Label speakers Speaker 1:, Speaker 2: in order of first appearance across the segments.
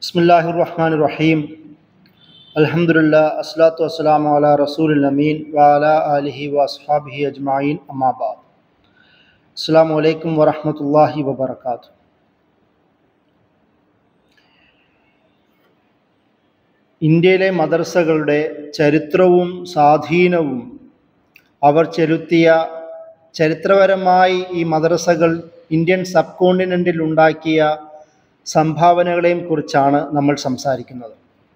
Speaker 1: ബിസ്മില്ലാഹിർ റഹ്മാൻ റഹീം അൽഹംദുലില്ല അസ്ലാത്തു വസ്സലാമു അലാ റസൂൽ അമീൻ വാല അലിഹി വസ്ഹാബിഹി അജ്മായിൻ അമ്മാബാദ് അസ്സാം വലൈക്കും വറഹമത്തല്ലാഹി വബർക്കാത്തു ഇന്ത്യയിലെ മദർസകളുടെ ചരിത്രവും സ്വാധീനവും അവർ ചെലുത്തിയ ചരിത്രപരമായി ഈ മദ്രസകൾ ഇന്ത്യൻ സബ് കോണ്ടിനെൻറ്റിൽ ഉണ്ടാക്കിയ സംഭാവനകളെയും കുറിച്ചാണ് നമ്മൾ സംസാരിക്കുന്നത്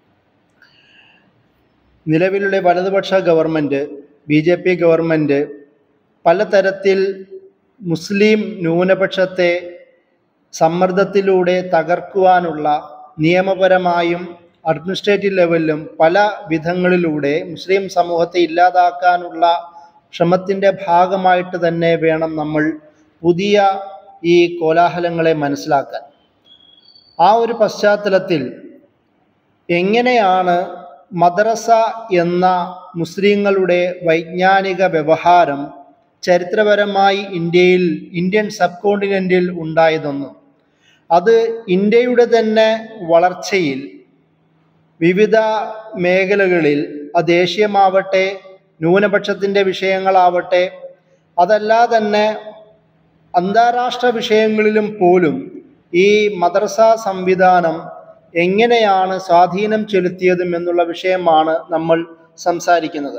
Speaker 1: നിലവിലുള്ള വലതുപക്ഷ government B J P government പലതരത്തിൽ മുസ്ലിം ന്യൂനപക്ഷത്തെ സമ്മർദ്ദത്തിലൂടെ തകർക്കുവാനുള്ള നിയമപരമായും അഡ്മിനിസ്ട്രേറ്റീവ് ലെവലിലും പല വിധങ്ങളിലൂടെ മുസ്ലിം സമൂഹത്തെ ഇല്ലാതാക്കാനുള്ള ശ്രമത്തിൻ്റെ ഭാഗമായിട്ട് തന്നെ വേണം നമ്മൾ പുതിയ ഈ കോലാഹലങ്ങളെ മനസ്സിലാക്കാൻ ആ ഒരു പശ്ചാത്തലത്തിൽ എങ്ങനെയാണ് മദ്രസ എന്ന മുസ്ലിങ്ങളുടെ വൈജ്ഞാനിക വ്യവഹാരം ചരിത്രപരമായി ഇന്ത്യയിൽ ഇന്ത്യൻ സബ് കോണ്ടിനെൻറ്റിൽ ഉണ്ടായതെന്നും അത് ഇന്ത്യയുടെ തന്നെ വളർച്ചയിൽ വിവിധ മേഖലകളിൽ അത് ദേശീയമാവട്ടെ ന്യൂനപക്ഷത്തിൻ്റെ വിഷയങ്ങളാവട്ടെ അതല്ലാതെ തന്നെ അന്താരാഷ്ട്ര വിഷയങ്ങളിലും പോലും ഈ മദ്രസ സംവിധാനം എങ്ങനെയാണ് സ്വാധീനം ചെലുത്തിയതും എന്നുള്ള വിഷയമാണ് നമ്മൾ സംസാരിക്കുന്നത്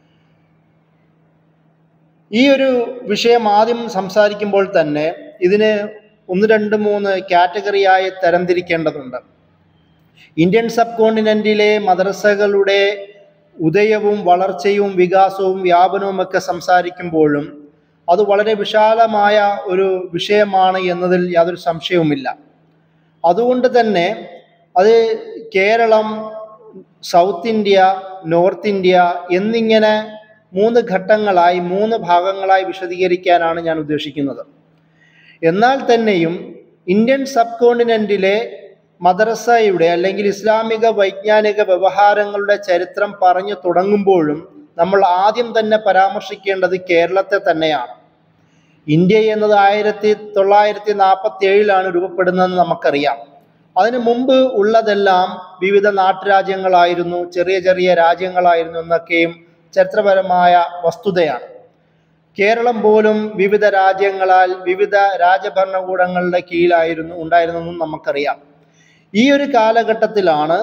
Speaker 1: ഈ ഒരു വിഷയം ആദ്യം സംസാരിക്കുമ്പോൾ തന്നെ ഇതിന് ഒന്ന് രണ്ട് മൂന്ന് കാറ്റഗറിയായി തരംതിരിക്കേണ്ടതുണ്ട് ഇന്ത്യൻ സബ് കോണ്ടിനെൻറ്റിലെ മദ്രസകളുടെ ഉദയവും വളർച്ചയും വികാസവും വ്യാപനവും ഒക്കെ സംസാരിക്കുമ്പോഴും അത് വളരെ വിശാലമായ ഒരു വിഷയമാണ് എന്നതിൽ യാതൊരു സംശയവുമില്ല അതുകൊണ്ട് തന്നെ അത് Keralam south India north India എന്നിങ്ങനെ മൂന്ന് ഘട്ടങ്ങളായി മൂന്ന് ഭാഗങ്ങളായി വിശദീകരിക്കാനാണ് ഞാൻ ഉദ്ദേശിക്കുന്നത് എന്നാൽ തന്നെയും ഇന്ത്യൻ സബ് കോണ്ടിനെൻറ്റിലെ മദ്രസയുടെ അല്ലെങ്കിൽ ഇസ്ലാമിക വൈജ്ഞാനിക വ്യവഹാരങ്ങളുടെ ചരിത്രം പറഞ്ഞു തുടങ്ങുമ്പോഴും നമ്മൾ ആദ്യം തന്നെ പരാമർശിക്കേണ്ടത് കേരളത്തെ തന്നെയാണ് ഇന്ത്യ എന്നത് ആയിരത്തി തൊള്ളായിരത്തി നാൽപ്പത്തി ഏഴിലാണ് രൂപപ്പെടുന്നതെന്ന് നമുക്കറിയാം അതിനു മുമ്പ് ഉള്ളതെല്ലാം വിവിധ നാട്ടുരാജ്യങ്ങളായിരുന്നു ചെറിയ ചെറിയ രാജ്യങ്ങളായിരുന്നു എന്നൊക്കെയും ചരിത്രപരമായ വസ്തുതയാണ് കേരളം പോലും വിവിധ രാജ്യങ്ങളാൽ വിവിധ രാജഭരണകൂടങ്ങളുടെ കീഴിലായിരുന്നു ഉണ്ടായിരുന്നെന്നും നമുക്കറിയാം ഈ ഒരു കാലഘട്ടത്തിലാണ്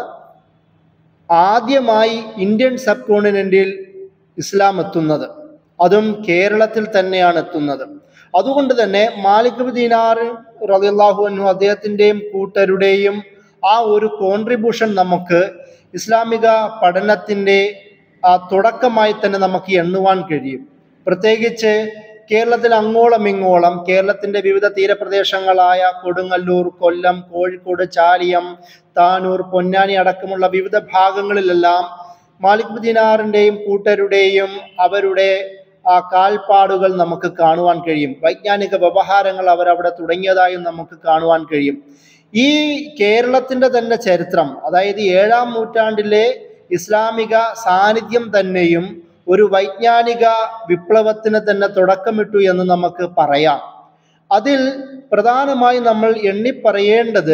Speaker 1: ആദ്യമായി ഇന്ത്യൻ സബ് കോണ്ടിനെൻറ്റിൽ ഇസ്ലാം എത്തുന്നത് അതും കേരളത്തിൽ തന്നെയാണ് എത്തുന്നത് അതുകൊണ്ട് തന്നെ മാലിക് ദീനാർ റളിയല്ലാഹു അൻഹു അദ്ദേഹത്തിൻ്റെയും കൂട്ടരുടെയും ആ ഒരു കോൺട്രിബ്യൂഷൻ നമുക്ക് ഇസ്ലാമിക പഠനത്തിൻ്റെ ആ തുടക്കമായി തന്നെ നമുക്ക് എണ്ണുവാൻ കഴിയും പ്രത്യേകിച്ച് കേരളത്തിൽ അങ്ങോളം ഇങ്ങോളം കേരളത്തിൻ്റെ വിവിധ തീരപ്രദേശങ്ങളായ കൊടുങ്ങല്ലൂർ കൊല്ലം കോഴിക്കോട് ചാലിയം താനൂർ പൊന്നാനി അടക്കമുള്ള വിവിധ ഭാഗങ്ങളിലെല്ലാം മാലിക് ദിനാറിൻ്റെയും കൂട്ടരുടെയും അവരുടെ ആ കാൽപ്പാടുകൾ നമുക്ക് കാണുവാൻ കഴിയും വൈജ്ഞാനിക വ്യവഹാരങ്ങൾ അവരവിടെ തുടങ്ങിയതായും നമുക്ക് കാണുവാൻ കഴിയും ഈ കേരളത്തിൻ്റെ തന്നെ ചരിത്രം അതായത് ഏഴാം നൂറ്റാണ്ടിലെ ഇസ്ലാമിക സാന്നിധ്യം തന്നെയും ഒരു വൈജ്ഞാനിക വിപ്ലവത്തിന് തന്നെ തുടക്കമിട്ടു എന്ന് നമുക്ക് പറയാം അതിൽ പ്രധാനമായി നമ്മൾ എണ്ണിപ്പറയേണ്ടത്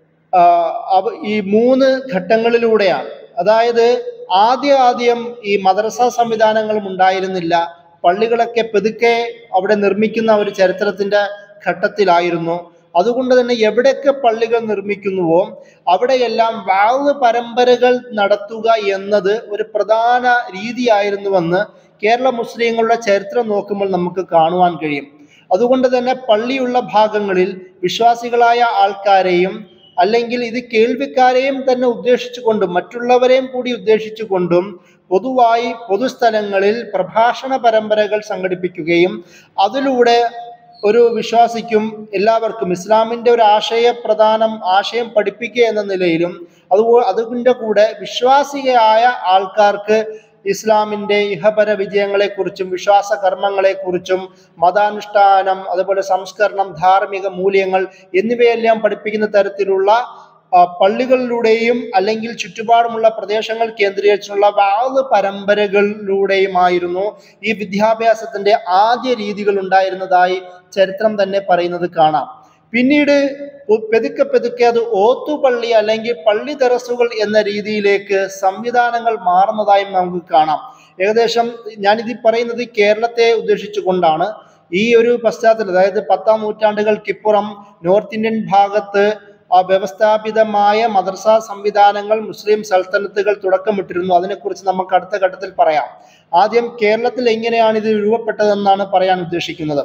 Speaker 1: ഈ മൂന്ന് ഘട്ടങ്ങളിലൂടെയാണ് അതായത് ആദ്യ ആദ്യം ഈ മദ്രസ സംവിധാനങ്ങളും ഉണ്ടായിരുന്നില്ല പള്ളികളൊക്കെ പെതുക്കെ അവിടെ നിർമ്മിക്കുന്ന ഒരു ചരിത്രത്തിൻ്റെ ഘട്ടത്തിലായിരുന്നു അതുകൊണ്ട് തന്നെ എവിടെയൊക്കെ പള്ളികൾ നിർമ്മിക്കുന്നുവോ അവിടെയെല്ലാം വാവ് പരമ്പരകൾ നടത്തുക എന്നത് ഒരു പ്രധാന രീതിയായിരുന്നുവെന്ന് കേരള മുസ്ലിങ്ങളുടെ ചരിത്രം നോക്കുമ്പോൾ നമുക്ക് കാണുവാൻ കഴിയും അതുകൊണ്ട് തന്നെ പള്ളിയുള്ള ഭാഗങ്ങളിൽ വിശ്വാസികളായ ആൾക്കാരെയും അല്ലെങ്കിൽ ഇത് കേൾവിക്കാരെയും തന്നെ ഉദ്ദേശിച്ചുകൊണ്ടും മറ്റുള്ളവരെയും കൂടി ഉദ്ദേശിച്ചുകൊണ്ടും പൊതുവായി പൊതുസ്ഥലങ്ങളിൽ പ്രഭാഷണ പരമ്പരകൾ സംഘടിപ്പിക്കുകയും അതിലൂടെ ഒരു വിശ്വാസിക്കും എല്ലാവർക്കും ഇസ്ലാമിൻ്റെ ഒരു ആശയ പ്രധാനം ആശയം പഠിപ്പിക്കുക എന്ന നിലയിലും അതുപോലെ അതിൻ്റെ കൂടെ വിശ്വാസിയായ ആൾക്കാർക്ക് ഇസ്ലാമിൻ്റെ ഇഹപര വിജയങ്ങളെക്കുറിച്ചും വിശ്വാസ കർമ്മങ്ങളെക്കുറിച്ചും മതാനുഷ്ഠാനം അതുപോലെ സംസ്കരണം ധാർമ്മിക മൂല്യങ്ങൾ എന്നിവയെല്ലാം പഠിപ്പിക്കുന്ന തരത്തിലുള്ള പള്ളികളിലൂടെയും അല്ലെങ്കിൽ ചുറ്റുപാടുമുള്ള പ്രദേശങ്ങൾ കേന്ദ്രീകരിച്ചുള്ള വാവ് പരമ്പരകളിലൂടെയുമായിരുന്നു ഈ വിദ്യാഭ്യാസത്തിൻ്റെ ആദ്യ രീതികൾ ഉണ്ടായിരുന്നതായി ചരിത്രം തന്നെ പറയുന്നത് കാണാം പിന്നീട് പു- പെതുക്കെ പെതുക്കെ അത് ഓത്തുപള്ളി അല്ലെങ്കിൽ പള്ളി തെറസുകൾ എന്ന രീതിയിലേക്ക് സംവിധാനങ്ങൾ മാറുന്നതായും നമുക്ക് കാണാം ഏകദേശം ഞാനിത് പറയുന്നത് കേരളത്തെ ഉദ്ദേശിച്ചുകൊണ്ടാണ് ഈ ഒരു പശ്ചാത്തലം അതായത് പത്താം നൂറ്റാണ്ടുകൾക്കിപ്പുറം നോർത്ത് ഇന്ത്യൻ ഭാഗത്ത് ആ വ്യവസ്ഥാപിതമായ മദ്രസ സംവിധാനങ്ങൾ മുസ്ലിം സൽത്തനത്തുകൾ തുടക്കമിട്ടിരുന്നു അതിനെക്കുറിച്ച് നമുക്ക് അടുത്ത ഘട്ടത്തിൽ പറയാം ആദ്യം കേരളത്തിൽ എങ്ങനെയാണ് ഇത് രൂപപ്പെട്ടതെന്നാണ് പറയാൻ ഉദ്ദേശിക്കുന്നത്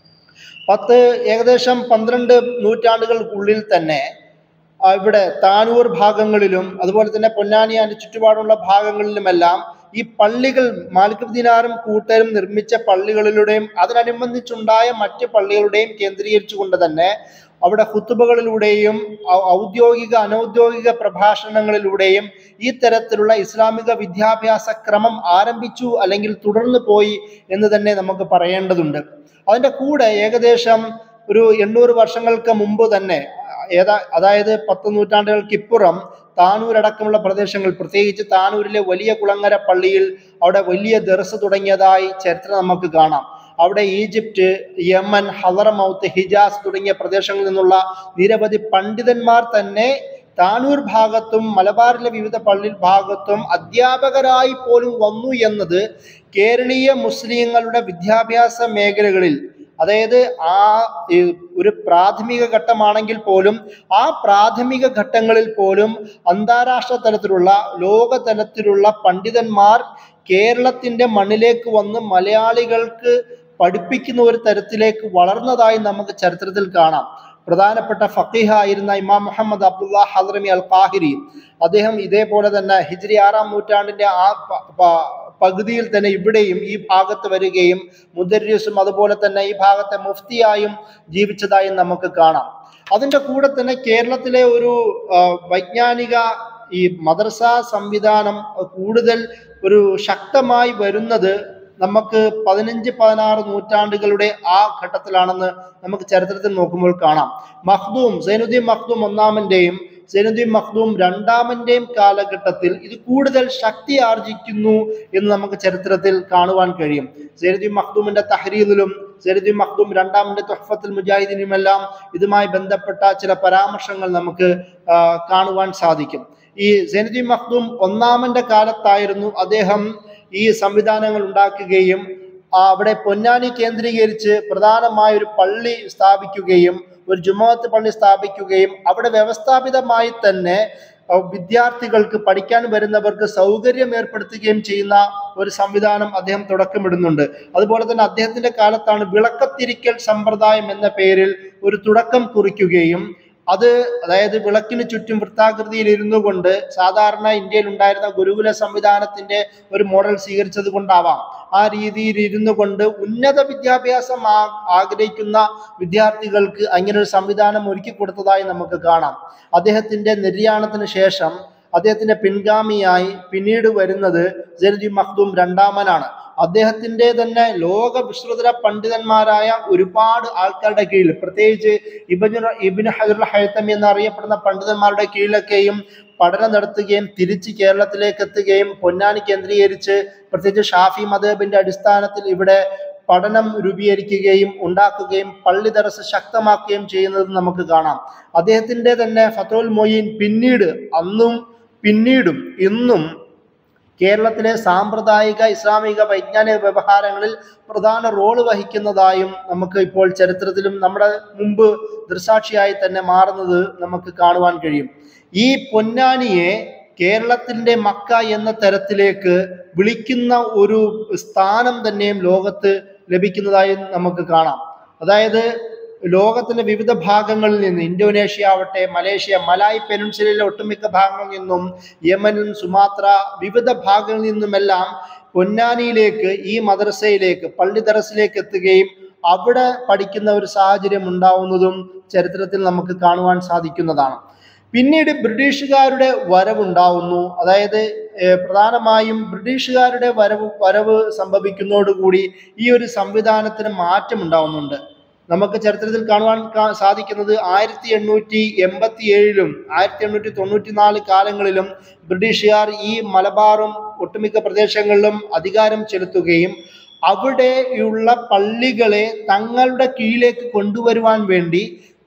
Speaker 1: പത്ത് ഏകദേശം പന്ത്രണ്ട് നൂറ്റാണ്ടുകൾക്കുള്ളിൽ തന്നെ ആ, ഇവിടെ താനൂർ ഭാഗങ്ങളിലും അതുപോലെ തന്നെ പൊന്നാനി അതിന് ചുറ്റുപാടുള്ള ഭാഗങ്ങളിലുമെല്ലാം ഈ പള്ളികൾ മാലിക് ദിനാറും കൂട്ടരും നിർമ്മിച്ച പള്ളികളിലൂടെയും അതിനനുബന്ധിച്ചുണ്ടായ മറ്റ് പള്ളികളുടെയും കേന്ദ്രീകരിച്ചുകൊണ്ട് തന്നെ അവിടെ ഹുത്തുബകളിലൂടെയും ഔ- ഔദ്യോഗിക അനൗദ്യോഗിക പ്രഭാഷണങ്ങളിലൂടെയും ഈ തരത്തിലുള്ള ഇസ്ലാമിക വിദ്യാഭ്യാസ ക്രമം ആരംഭിച്ചു അല്ലെങ്കിൽ തുടർന്നു പോയി എന്ന് തന്നെ നമുക്ക് പറയേണ്ടതുണ്ട് അതിൻ്റെ കൂടെ ഏകദേശം ഒരു എണ്ണൂറ് വർഷങ്ങൾക്ക് മുമ്പ് തന്നെ ഏതാ അതായത് പത്ത് നൂറ്റാണ്ടുകൾക്കിപ്പുറം താനൂരടക്കമുള്ള പ്രദേശങ്ങൾ പ്രത്യേകിച്ച് താനൂരിലെ വലിയ കുളങ്ങര പള്ളിയിൽ അവിടെ വലിയ ദർസ് തുടങ്ങിയതായി ചരിത്രം നമുക്ക് കാണാം അവിടെ ഈജിപ്റ്റ് യമൻ ഹലറമൗത്ത് ഹിജാസ് തുടങ്ങിയ പ്രദേശങ്ങളിൽ നിന്നുള്ള നിരവധി പണ്ഡിതന്മാർ തന്നെ താനൂർ ഭാഗത്തും മലബാറിലെ വിവിധ പള്ളി ഭാഗത്തും അധ്യാപകരായി പോലും വന്നു എന്നത് കേരളീയ മുസ്ലിങ്ങളുടെ വിദ്യാഭ്യാസ മേഖലകളിൽ അതായത് ആ ഈ ഒരു പ്രാഥമിക ഘട്ടമാണെങ്കിൽ പോലും ആ പ്രാഥമിക ഘട്ടങ്ങളിൽ പോലും അന്താരാഷ്ട്ര തലത്തിലുള്ള ലോക തലത്തിലുള്ള പണ്ഡിതന്മാർ കേരളത്തിന്റെ മണ്ണിലേക്ക് വന്ന് മലയാളികൾക്ക് പഠിപ്പിക്കുന്ന ഒരു തരത്തിലേക്ക് വളർന്നതായി നമുക്ക് ചരിത്രത്തിൽ കാണാം പ്രധാനപ്പെട്ട ഫക്കീഹായിരുന്ന ഇമാം മുഹമ്മദ് അബ്ദുള്ള ഹദ്രമി അൽ ഖാഹിരി അദ്ദേഹം ഇതേപോലെ തന്നെ ഹിജ്രി ആറാം നൂറ്റാണ്ടിന്റെ ആ പ- പ- പകുതിയിൽ തന്നെ ഇവിടെയും ഈ ഭാഗത്ത് വരികയും മുദരിസും അതുപോലെ തന്നെ ഈ ഭാഗത്തെ മുഫ്തിയായും ജീവിച്ചതായും നമുക്ക് കാണാം അതിൻ്റെ കൂടെ തന്നെ കേരളത്തിലെ ഒരു ആ, വൈജ്ഞാനിക ഈ മദ്രസ സംവിധാനം കൂടുതൽ ഒരു ശക്തമായി വരുന്നത് നമുക്ക് പതിനഞ്ച് പതിനാറ് നൂറ്റാണ്ടുകളുടെ ആ ഘട്ടത്തിലാണെന്ന് നമുക്ക് ചരിത്രത്തിൽ നോക്കുമ്പോൾ കാണാം മഖ്ദൂം സൈനുദ്ദീൻ മഖ്ദൂം ഒന്നാമന്റെയും സൈനുദ്ദീൻ മഖ്ദൂം രണ്ടാമന്റെയും കാലഘട്ടത്തിൽ ഇത് കൂടുതൽ ശക്തി ആർജിക്കുന്നു എന്ന് നമുക്ക് ചരിത്രത്തിൽ കാണുവാൻ കഴിയും സൈനുദ്ദീൻ മഖ്ദൂമിന്റെ തഹരീദിലും സൈനുദ്ദീൻ മഖ്ദൂം രണ്ടാമന്റെ തുഹഫത്തുൽ മുജാഹിദിനുമെല്ലാം ഇതുമായി ബന്ധപ്പെട്ട ചില പരാമർശങ്ങൾ നമുക്ക് ആ, കാണുവാൻ സാധിക്കും ഈ സൈനുദ്ദീൻ മഖ്ദൂം ഒന്നാമന്റെ കാലത്തായിരുന്നു അദ്ദേഹം ഈ സംവിധാനങ്ങൾ ഉണ്ടാക്കുകയും ആ, അവിടെ പൊന്നാനി കേന്ദ്രീകരിച്ച് പ്രധാനമായ ഒരു പള്ളി സ്ഥാപിക്കുകയും ഒരു ജുമാഅത്ത് പള്ളി സ്ഥാപിക്കുകയും അവിടെ വ്യവസ്ഥാപിതമായി തന്നെ ആ, വിദ്യാർത്ഥികൾക്ക് പഠിക്കാൻ വരുന്നവർക്ക് സൗകര്യം ഏർപ്പെടുത്തുകയും ചെയ്യുന്ന ഒരു സംവിധാനം അദ്ദേഹം തുടക്കമിടുന്നുണ്ട് അതുപോലെ തന്നെ അദ്ദേഹത്തിന്റെ കാലത്താണ് വിളക്കത്തിരിക്കൽ സമ്പ്രദായം എന്ന പേരിൽ ഒരു തുടക്കം കുറിക്കുകയും അത് അതായത് വിളക്കിന് ചുറ്റും വൃത്താകൃതിയിൽ ഇരുന്നു കൊണ്ട് സാധാരണ ഇന്ത്യയിൽ ഉണ്ടായിരുന്ന ഗുരുകുല സംവിധാനത്തിന്റെ ഒരു മോഡൽ സ്വീകരിച്ചത് കൊണ്ടാവാം ആ രീതിയിൽ ഇരുന്നു കൊണ്ട് ഉന്നത വിദ്യാഭ്യാസം ആ- ആഗ്രഹിക്കുന്ന വിദ്യാർത്ഥികൾക്ക് അങ്ങനെ ഒരു സംവിധാനം ഒരുക്കി കൊടുത്തതായി നമുക്ക് കാണാം അദ്ദേഹത്തിന്റെ നിര്യാണത്തിന് ശേഷം അദ്ദേഹത്തിന്റെ പിൻഗാമിയായി പിന്നീട് വരുന്നത് ജനുദ്ദീൻ മഖ്ദൂം രണ്ടാമനാണ് അദ്ദേഹത്തിന്റെ തന്നെ ലോക വിശ്രുതര പണ്ഡിതന്മാരായ ഒരുപാട് ആൾക്കാരുടെ കീഴിൽ പ്രത്യേകിച്ച് ഇബിന് ഇബിന് ഹജറുൽ ഹൈത്തമി എന്നറിയപ്പെടുന്ന പണ്ഡിതന്മാരുടെ കീഴിലൊക്കെയും പഠനം നടത്തുകയും തിരിച്ച് കേരളത്തിലേക്ക് എത്തുകയും പൊന്നാനി കേന്ദ്രീകരിച്ച് പ്രത്യേകിച്ച് ഷാഫി മദബിന്റെ അടിസ്ഥാനത്തിൽ ഇവിടെ പഠനം രൂപീകരിക്കുകയും ഉണ്ടാക്കുകയും പള്ളി ദറസ് ശക്തമാക്കുകയും ചെയ്യുന്നത് നമുക്ക് കാണാം അദ്ദേഹത്തിന്റെ തന്നെ ഫത്തോൽ മൊയ്യീൻ പിന്നീട് അന്നും പിന്നീടും ഇന്നും കേരളത്തിലെ സാമ്പ്രദായിക ഇസ്ലാമിക വൈജ്ഞാനിക വ്യവഹാരങ്ങളിൽ പ്രധാന റോള് വഹിക്കുന്നതായും നമുക്ക് ഇപ്പോൾ ചരിത്രത്തിലും നമ്മുടെ മുമ്പ് ദൃസാക്ഷിയായി തന്നെ മാറുന്നത് നമുക്ക് കാണുവാൻ കഴിയും ഈ പൊന്നാനിയെ കേരളത്തിന്റെ മക്ക എന്ന തരത്തിലേക്ക് വിളിക്കുന്ന ഒരു സ്ഥാനം തന്നെയും ലോകത്ത് ലഭിക്കുന്നതായി നമുക്ക് കാണാം അതായത് ലോകത്തിന്റെ വിവിധ ഭാഗങ്ങളിൽ നിന്ന് ഇന്തോനേഷ്യ ആവട്ടെ മലേഷ്യ മലായ് പെനിൻസുലയിലെ ഒട്ടുമിക്ക ഭാഗങ്ങളിൽ നിന്നും യമനും സുമാത്ര വിവിധ ഭാഗങ്ങളിൽ നിന്നുമെല്ലാം പൊന്നാനിയിലേക്ക് ഈ മദ്രസയിലേക്ക് പള്ളി ദറസിലേക്ക് എത്തുകയും അവിടെ പഠിക്കുന്ന ഒരു സാഹചര്യം ഉണ്ടാവുന്നതും ചരിത്രത്തിൽ നമുക്ക് കാണുവാൻ സാധിക്കുന്നതാണ് പിന്നീട് ബ്രിട്ടീഷുകാരുടെ വരവുണ്ടാവുന്നു അതായത് ഏഹ്, പ്രധാനമായും ബ്രിട്ടീഷുകാരുടെ വരവ് വരവ് സംഭവിക്കുന്നതോടുകൂടി ഈ ഒരു സംവിധാനത്തിന് മാറ്റം ഉണ്ടാവുന്നുണ്ട് നമുക്ക് ചരിത്രത്തിൽ കാണുവാൻ കാ- സാധിക്കുന്നത് ആയിരത്തി എണ്ണൂറ്റി എൺപത്തി ഏഴിലും ആയിരത്തി എണ്ണൂറ്റി തൊണ്ണൂറ്റി നാല് കാലങ്ങളിലും ബ്രിട്ടീഷുകാർ ഈ മലബാറും ഒട്ടുമിക്ക പ്രദേശങ്ങളിലും അധികാരം ചെലുത്തുകയും അവിടെയുള്ള പള്ളികളെ തങ്ങളുടെ കീഴിലേക്ക് കൊണ്ടുവരുവാൻ വേണ്ടി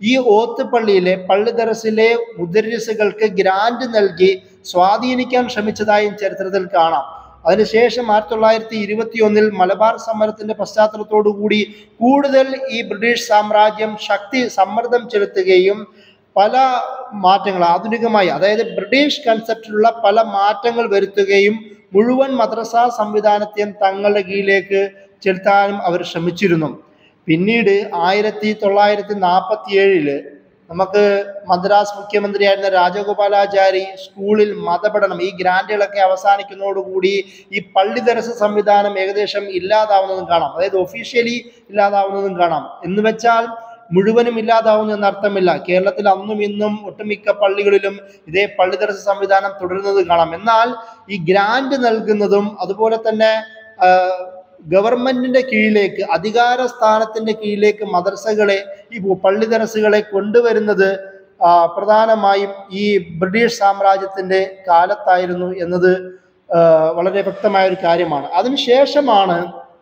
Speaker 1: ഈ ഓത്തുപള്ളിയിലെ പള്ളി ദറസിലെ മുദരിസുകൾക്ക് ഗ്രാന്റ് നൽകി സ്വാധീനിക്കാൻ ശ്രമിച്ചതായും ചരിത്രത്തിൽ കാണാം അതിനുശേഷം ആയിരത്തി തൊള്ളായിരത്തി ഇരുപത്തി ഒന്നിൽ മലബാർ സമരത്തിന്റെ പശ്ചാത്തലത്തോടു കൂടി കൂടുതൽ ഈ ബ്രിട്ടീഷ് സാമ്രാജ്യം ശക്തി സമ്മർദ്ദം ചെലുത്തുകയും പല മാറ്റങ്ങൾ ആധുനികമായി അതായത് ബ്രിട്ടീഷ് കൺസെപ്റ്റിലുള്ള പല മാറ്റങ്ങൾ വരുത്തുകയും മുഴുവൻ മദ്രസ സംവിധാനത്തെയും തങ്ങളുടെ കീഴിലേക്ക് ചെലുത്താനും അവർ ശ്രമിച്ചിരുന്നു പിന്നീട് ആയിരത്തി തൊള്ളായിരത്തി നാൽപ്പത്തി ഏഴില് നമുക്ക് മദ്രാസ് മുഖ്യമന്ത്രിയായിരുന്ന രാജഗോപാലാചാരി സ്കൂളിൽ മതപഠനം ഈ ഗ്രാൻഡുകളൊക്കെ അവസാനിക്കുന്നതോടുകൂടി ഈ പള്ളി ദരസ സംവിധാനം ഏകദേശം ഇല്ലാതാവുന്നതും കാണാം അതായത് ഒഫീഷ്യലി ഇല്ലാതാവുന്നതും കാണാം എന്ന് വെച്ചാൽ മുഴുവനും ഇല്ലാതാവുന്നു എന്നർത്ഥമില്ല കേരളത്തിൽ അന്നും ഇന്നും ഒട്ടുമിക്ക പള്ളികളിലും ഇതേ പള്ളി ദർശ സംവിധാനം തുടരുന്നത് കാണാം എന്നാൽ ഈ ഗ്രാന്റ് നൽകുന്നതും അതുപോലെ തന്നെ ആ, ഗവൺമെന്റിന്റെ കീഴിലേക്ക് അധികാര സ്ഥാനത്തിന്റെ കീഴിലേക്ക് മദർസകളെ ഈ പള്ളി ദർസുകളെ കൊണ്ടുവരുന്നത് ആ, പ്രധാനമായും ഈ ബ്രിട്ടീഷ് സാമ്രാജ്യത്തിന്റെ കാലത്തായിരുന്നു എന്നത് ആ, വളരെ വ്യക്തമായ ഒരു കാര്യമാണ് അതിനുശേഷമാണ്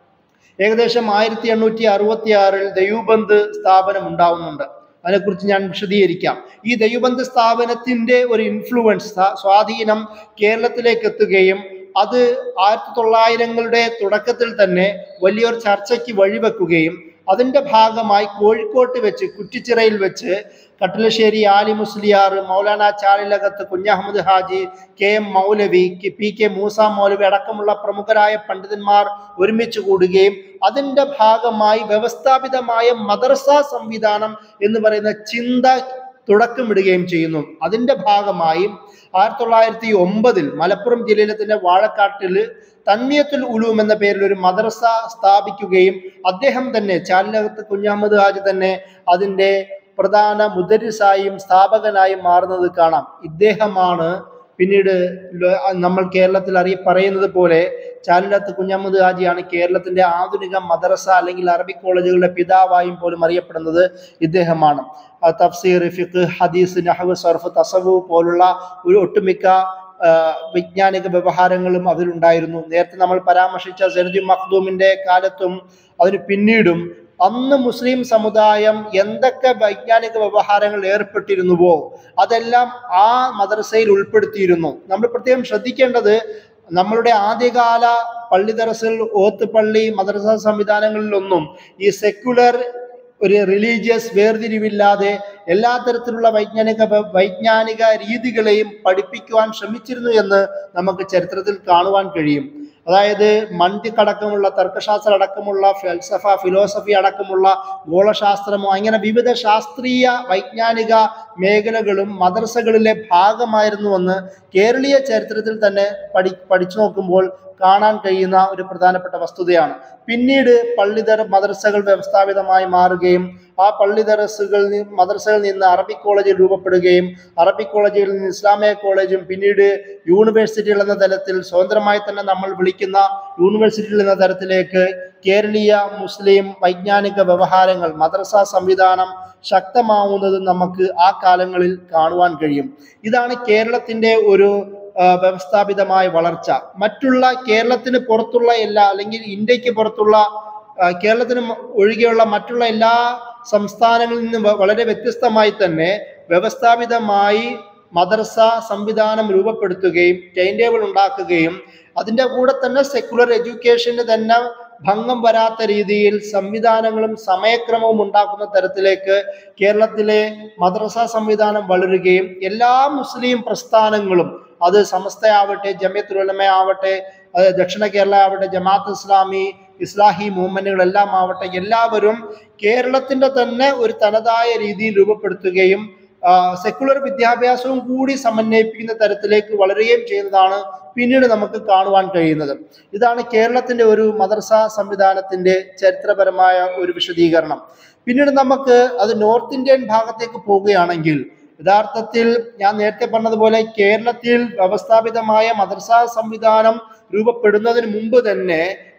Speaker 1: ഏകദേശം ആയിരത്തി എണ്ണൂറ്റി അറുപത്തി ആറിൽ ദൈവബന്ധ് സ്ഥാപനം ഉണ്ടാവുന്നുണ്ട് അതിനെക്കുറിച്ച് ഞാൻ വിശദീകരിക്കാം ഈ ദൈവബന്ധ് സ്ഥാപനത്തിന്റെ ഒരു ഇൻഫ്ലുവൻസ് സ്വാധീനം കേരളത്തിലേക്ക് എത്തുകയും അത് ആയിരത്തി തൊള്ളായിരങ്ങളുടെ തുടക്കത്തിൽ തന്നെ വലിയൊരു ചർച്ചയ്ക്ക് വഴിവെക്കുകയും അതിന്റെ ഭാഗമായി കോഴിക്കോട്ട് വെച്ച് കുറ്റിച്ചിറയിൽ വെച്ച് Kattilassery Ali Musliyar Maulana Chalilakath Kunhahammad Haji K M Moulavi K- P K Moosa Moulavi അടക്കമുള്ള പ്രമുഖരായ പണ്ഡിതന്മാർ ഒരുമിച്ച് കൂടുകയും അതിന്റെ ഭാഗമായി വ്യവസ്ഥാപിതമായ മദർസ സംവിധാനം എന്ന് പറയുന്ന ചിന്ത തുടക്കമിടുകയും ചെയ്യുന്നു അതിന്റെ ഭാഗമായി ആയിരത്തി തൊള്ളായിരത്തി ഒമ്പതിൽ മലപ്പുറം ജില്ലയിലെ തന്നെ വാഴക്കാട്ടിൽ തന്മിയത്തുൽ ഉലൂം എന്ന പേരിൽ ഒരു മദ്രസ സ്ഥാപിക്കുകയും അദ്ദേഹം തന്നെ ചാലിനകത്ത് കുഞ്ഞഹമ്മദ് ഹാജി തന്നെ അതിന്റെ പ്രധാന മുദരിസായും സ്ഥാപകനായും മാറുന്നത് കാണാം ഇദ്ദേഹമാണ് പിന്നീട് ലോ- നമ്മൾ കേരളത്തിൽ അറിയ പറയുന്നത് പോലെ ചാലിലത്ത് കുഞ്ഞഹമ്മദ് ഹാജിയാണ് കേരളത്തിന്റെ ആധുനിക മദ്രസ അല്ലെങ്കിൽ അറബിക് കോളേജുകളുടെ പിതാവായും പോലും അറിയപ്പെടുന്നത് ഇദ്ദേഹമാണ് ആ തഫ്സീർ ഫിഖ് ഹദീസ് നഹവ് സർഫ് തസവു പോലുള്ള ഒരു ഒട്ടുമിക്ക ആ, വൈജ്ഞാനിക വ്യവഹാരങ്ങളും അതിലുണ്ടായിരുന്നു നേരത്തെ നമ്മൾ പരാമർശിച്ച സെനജു മഖ്ദൂമിന്റെ കാലത്തും അതിന് പിന്നീടും അന്ന് മുസ്ലിം സമുദായം എന്തൊക്കെ വൈജ്ഞാനിക വ്യവഹാരങ്ങൾ ഏർപ്പെട്ടിരുന്നുവോ അതെല്ലാം ആ മദ്രസയിൽ ഉൾപ്പെടുത്തിയിരുന്നു നമ്മൾ പ്രത്യേകം ശ്രദ്ധിക്കേണ്ടത് നമ്മളുടെ ആദ്യകാല പള്ളി ദറസിൽ ഓത്തുപള്ളി മദ്രസ സംവിധാനങ്ങളിലൊന്നും ഈ സെക്യുലർ ഒരു റിലീജിയസ് വേർതിരിവില്ലാതെ എല്ലാ തരത്തിലുള്ള വൈജ്ഞാനിക വൈജ്ഞാനിക രീതികളെയും പഠിപ്പിക്കുവാൻ ശ്രമിച്ചിരുന്നു എന്ന് നമുക്ക് ചരിത്രത്തിൽ കാണുവാൻ കഴിയും അതായത് മണ്ഡിക് അടക്കമുള്ള തർക്കശാസ്ത്രം അടക്കമുള്ള ഫെൽസഫ ഫിലോസഫി അടക്കമുള്ള ഗോളശാസ്ത്രമോ അങ്ങനെ വിവിധ ശാസ്ത്രീയ വൈജ്ഞാനിക മേഖലകളും മദ്രസകളിലെ ഭാഗമായിരുന്നുവെന്ന് കേരളീയ ചരിത്രത്തിൽ തന്നെ പഠി പഠിച്ചു നോക്കുമ്പോൾ കാണാൻ കഴിയുന്ന ഒരു പ്രധാനപ്പെട്ട വസ്തുതയാണ് പിന്നീട് പള്ളിതര മദ്രസകൾ വ്യവസ്ഥാപിതമായി മാറുകയും ആ പള്ളി ദറസുകളിൽ നിന്ന് മദ്രസകളിൽ നിന്ന് അറബിക് കോളേജ് രൂപപ്പെടുകയും അറബിക് കോളേജിൽ നിന്ന് ഇസ്ലാമിക കോളേജും പിന്നീട് യൂണിവേഴ്സിറ്റികൾ എന്ന തലത്തിൽ സ്വതന്ത്രമായി തന്നെ നമ്മൾ വിളിക്കുന്ന യൂണിവേഴ്സിറ്റികൾ എന്ന തരത്തിലേക്ക് കേരളീയ മുസ്ലിം വൈജ്ഞാനിക വ്യവഹാരങ്ങൾ മദ്രസ സംവിധാനം ശക്തമാവുന്നത് നമുക്ക് ആ കാലങ്ങളിൽ കാണുവാൻ കഴിയും ഇതാണ് കേരളത്തിന്റെ ഒരു ആ, വ്യവസ്ഥാപിതമായ വളർച്ച മറ്റുള്ള കേരളത്തിന് പുറത്തുള്ള എല്ലാ അല്ലെങ്കിൽ ഇന്ത്യക്ക് പുറത്തുള്ള ആ, കേരളത്തിന് മ- ഒഴികെയുള്ള മറ്റുള്ള എല്ലാ സംസ്ഥാനങ്ങളിൽ നിന്നും വ- വളരെ വ്യത്യസ്തമായി തന്നെ വ്യവസ്ഥാപിതമായി മദ്രസ സംവിധാനം രൂപപ്പെടുത്തുകയും ടൈം ടേബിൾ ഉണ്ടാക്കുകയും അതിൻ്റെ കൂടെ തന്നെ സെക്കുലർ എഡ്യൂക്കേഷന് തന്നെ ഭംഗം വരാത്ത രീതിയിൽ സംവിധാനങ്ങളും സമയക്രമവും ഉണ്ടാക്കുന്ന തരത്തിലേക്ക് കേരളത്തിലെ മദ്രസ സംവിധാനം വളരുകയും എല്ലാ മുസ്ലിം പ്രസ്ഥാനങ്ങളും അത് സമസ്തയാവട്ടെ ജമിയത്തുൽ ഉലമ ആവട്ടെ അത് ദക്ഷിണ കേരള ആവട്ടെ ജമാഅത്ത് ഇസ്ലാമി ഇസ്ലാഹി മൂവ്മെന്റുകളെല്ലാം ആവട്ടെ എല്ലാവരും കേരളത്തിന്റെ തന്നെ ഒരു തനതായ രീതിയിൽ രൂപപ്പെടുത്തുകയും സെക്കുലർ വിദ്യാഭ്യാസവും കൂടി സമന്വയിപ്പിക്കുന്ന തരത്തിലേക്ക് വളരുകയും ചെയ്യുന്നതാണ് പിന്നീട് നമുക്ക് കാണുവാൻ കഴിയുന്നത് ഇതാണ് കേരളത്തിന്റെ ഒരു മദ്രസ സംവിധാനത്തിന്റെ ചരിത്രപരമായ ഒരു വിശദീകരണം പിന്നീട് നമുക്ക് അത് നോർത്ത് ഇന്ത്യൻ ഭാഗത്തേക്ക് പോവുകയാണെങ്കിൽ യഥാർത്ഥത്തിൽ ഞാൻ നേരത്തെ പറഞ്ഞതുപോലെ കേരളത്തിൽ വ്യവസ്ഥാപിതമായ മദ്രസ സംവിധാനം രൂപപ്പെടുന്നതിന് മുമ്പ് തന്നെ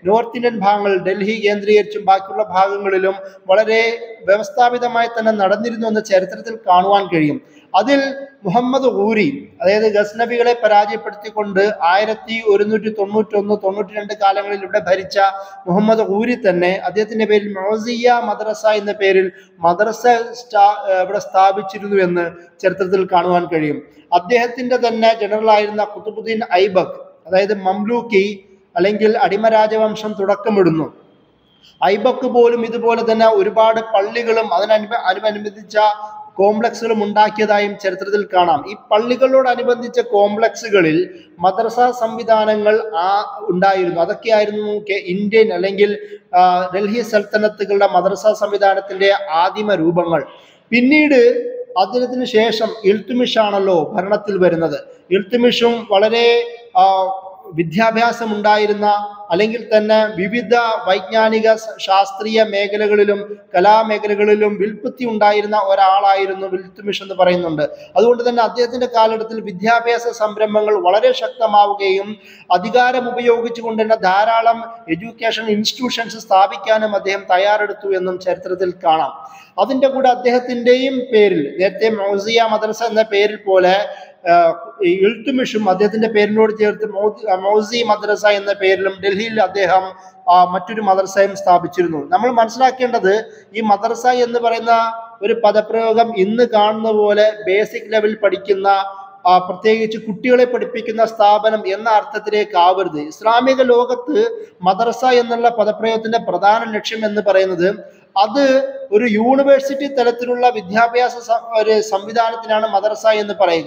Speaker 1: നോർത്ത് ഇന്ത്യൻ ഭാഗങ്ങൾ ഡൽഹി കേന്ദ്രീകരിച്ചും ബാക്കിയുള്ള ഭാഗങ്ങളിലും വളരെ വ്യവസ്ഥാപിതമായി തന്നെ നടന്നിരുന്നു എന്ന് ചരിത്രത്തിൽ കാണുവാൻ കഴിയും അതിൽ മുഹമ്മദ് ഊരി അതായത് ഗസ്നബികളെ പരാജയപ്പെടുത്തിക്കൊണ്ട് ആയിരത്തി ഒരുന്നൂറ്റി തൊണ്ണൂറ്റി ഒന്ന് തൊണ്ണൂറ്റി രണ്ട് കാലങ്ങളിൽ ഇവിടെ ഭരിച്ച മുഹമ്മദ് ഊരി തന്നെ അദ്ദേഹത്തിന്റെ പേരിൽ മൊസിയ മദ്രസ എന്ന പേരിൽ മദ്രസ സ്ഥാ ഇവിടെ സ്ഥാപിച്ചിരുന്നു എന്ന് ചരിത്രത്തിൽ കാണുവാൻ കഴിയും അദ്ദേഹത്തിന്റെ തന്നെ ജനറൽ ആയിരുന്ന കുത്തുബുദ്ദീൻ ഐബക് അതായത് മംലൂക്കി അല്ലെങ്കിൽ അടിമ രാജവംശം തുടക്കമിടുന്നു ഐബക്ക് പോലും ഇതുപോലെ തന്നെ ഒരുപാട് പള്ളികളും അതിനനുബ അനുബന്ധിച്ച കോംപ്ലക്സുകളും ഉണ്ടാക്കിയതായും ചരിത്രത്തിൽ കാണാം ഈ പള്ളികളോടനുബന്ധിച്ച കോംപ്ലക്സുകളിൽ മദ്രസ സംവിധാനങ്ങൾ ആ ഉണ്ടായിരുന്നു അതൊക്കെയായിരുന്നു കെ- ഇന്ത്യൻ അല്ലെങ്കിൽ ആ, ഡൽഹി സൽത്തനത്തുകളുടെ മദ്രസ സംവിധാനത്തിന്റെ ആദിമ രൂപങ്ങൾ പിന്നീട് അദ്ദേഹത്തിന് ശേഷം ഇൽത്തുമിഷ് ആണല്ലോ ഭരണത്തിൽ വരുന്നത് ഇൽത്തുമിഷും വളരെ ആ, വിദ്യാഭ്യാസം ഉണ്ടായിരുന്ന അല്ലെങ്കിൽ തന്നെ വിവിധ വൈജ്ഞാനിക സ- ശാസ്ത്രീയ മേഖലകളിലും കലാമേഖലകളിലും വിൽപ്പത്തി ഉണ്ടായിരുന്ന ഒരാളായിരുന്നു വിൽത്തുമിഷ് എന്ന് പറയുന്നുണ്ട് അതുകൊണ്ട് തന്നെ അദ്ദേഹത്തിന്റെ കാലഘട്ടത്തിൽ വിദ്യാഭ്യാസ സംരംഭങ്ങൾ വളരെ ശക്തമാവുകയും അധികാരം ഉപയോഗിച്ചുകൊണ്ട് തന്നെ ധാരാളം എഡ്യൂക്കേഷൻ ഇൻസ്റ്റിറ്റ്യൂഷൻസ് സ്ഥാപിക്കാനും അദ്ദേഹം തയ്യാറെടുത്തു എന്നും ചരിത്രത്തിൽ കാണാം അതിന്റെ കൂടെ അദ്ദേഹത്തിന്റെയും പേരിൽ നേരത്തെ മൗസിയ മദ്രസ എന്ന പേരിൽ പോലെ ആഹ്, ഈ ഇൽത്തുമിഷും അദ്ദേഹത്തിന്റെ പേരിനോട് ചേർത്ത് മൗദി- മൗസി മദ്രസ എന്ന പേരിലും ഡൽഹിയിൽ അദ്ദേഹം ആ, മറ്റൊരു മദ്രസയും സ്ഥാപിച്ചിരുന്നു നമ്മൾ മനസ്സിലാക്കേണ്ടത് ഈ മദ്രസ എന്ന് പറയുന്ന ഒരു പദപ്രയോഗം ഇന്ന് കാണുന്ന പോലെ ബേസിക് ലെവൽ പഠിക്കുന്ന ആ, പ്രത്യേകിച്ച് കുട്ടികളെ പഠിപ്പിക്കുന്ന സ്ഥാപനം എന്ന അർത്ഥത്തിലേക്ക് ആവരുത് ഇസ്ലാമിക ലോകത്ത് മദ്രസ എന്നുള്ള പദപ്രയോഗത്തിന്റെ പ്രധാന ലക്ഷ്യം എന്ന് പറയുന്നത് അത് ഒരു യൂണിവേഴ്സിറ്റി തലത്തിലുള്ള വിദ്യാഭ്യാസ സ- ഒരു സംവിധാനത്തിനാണ് മദ്രസ എന്ന് പറയുക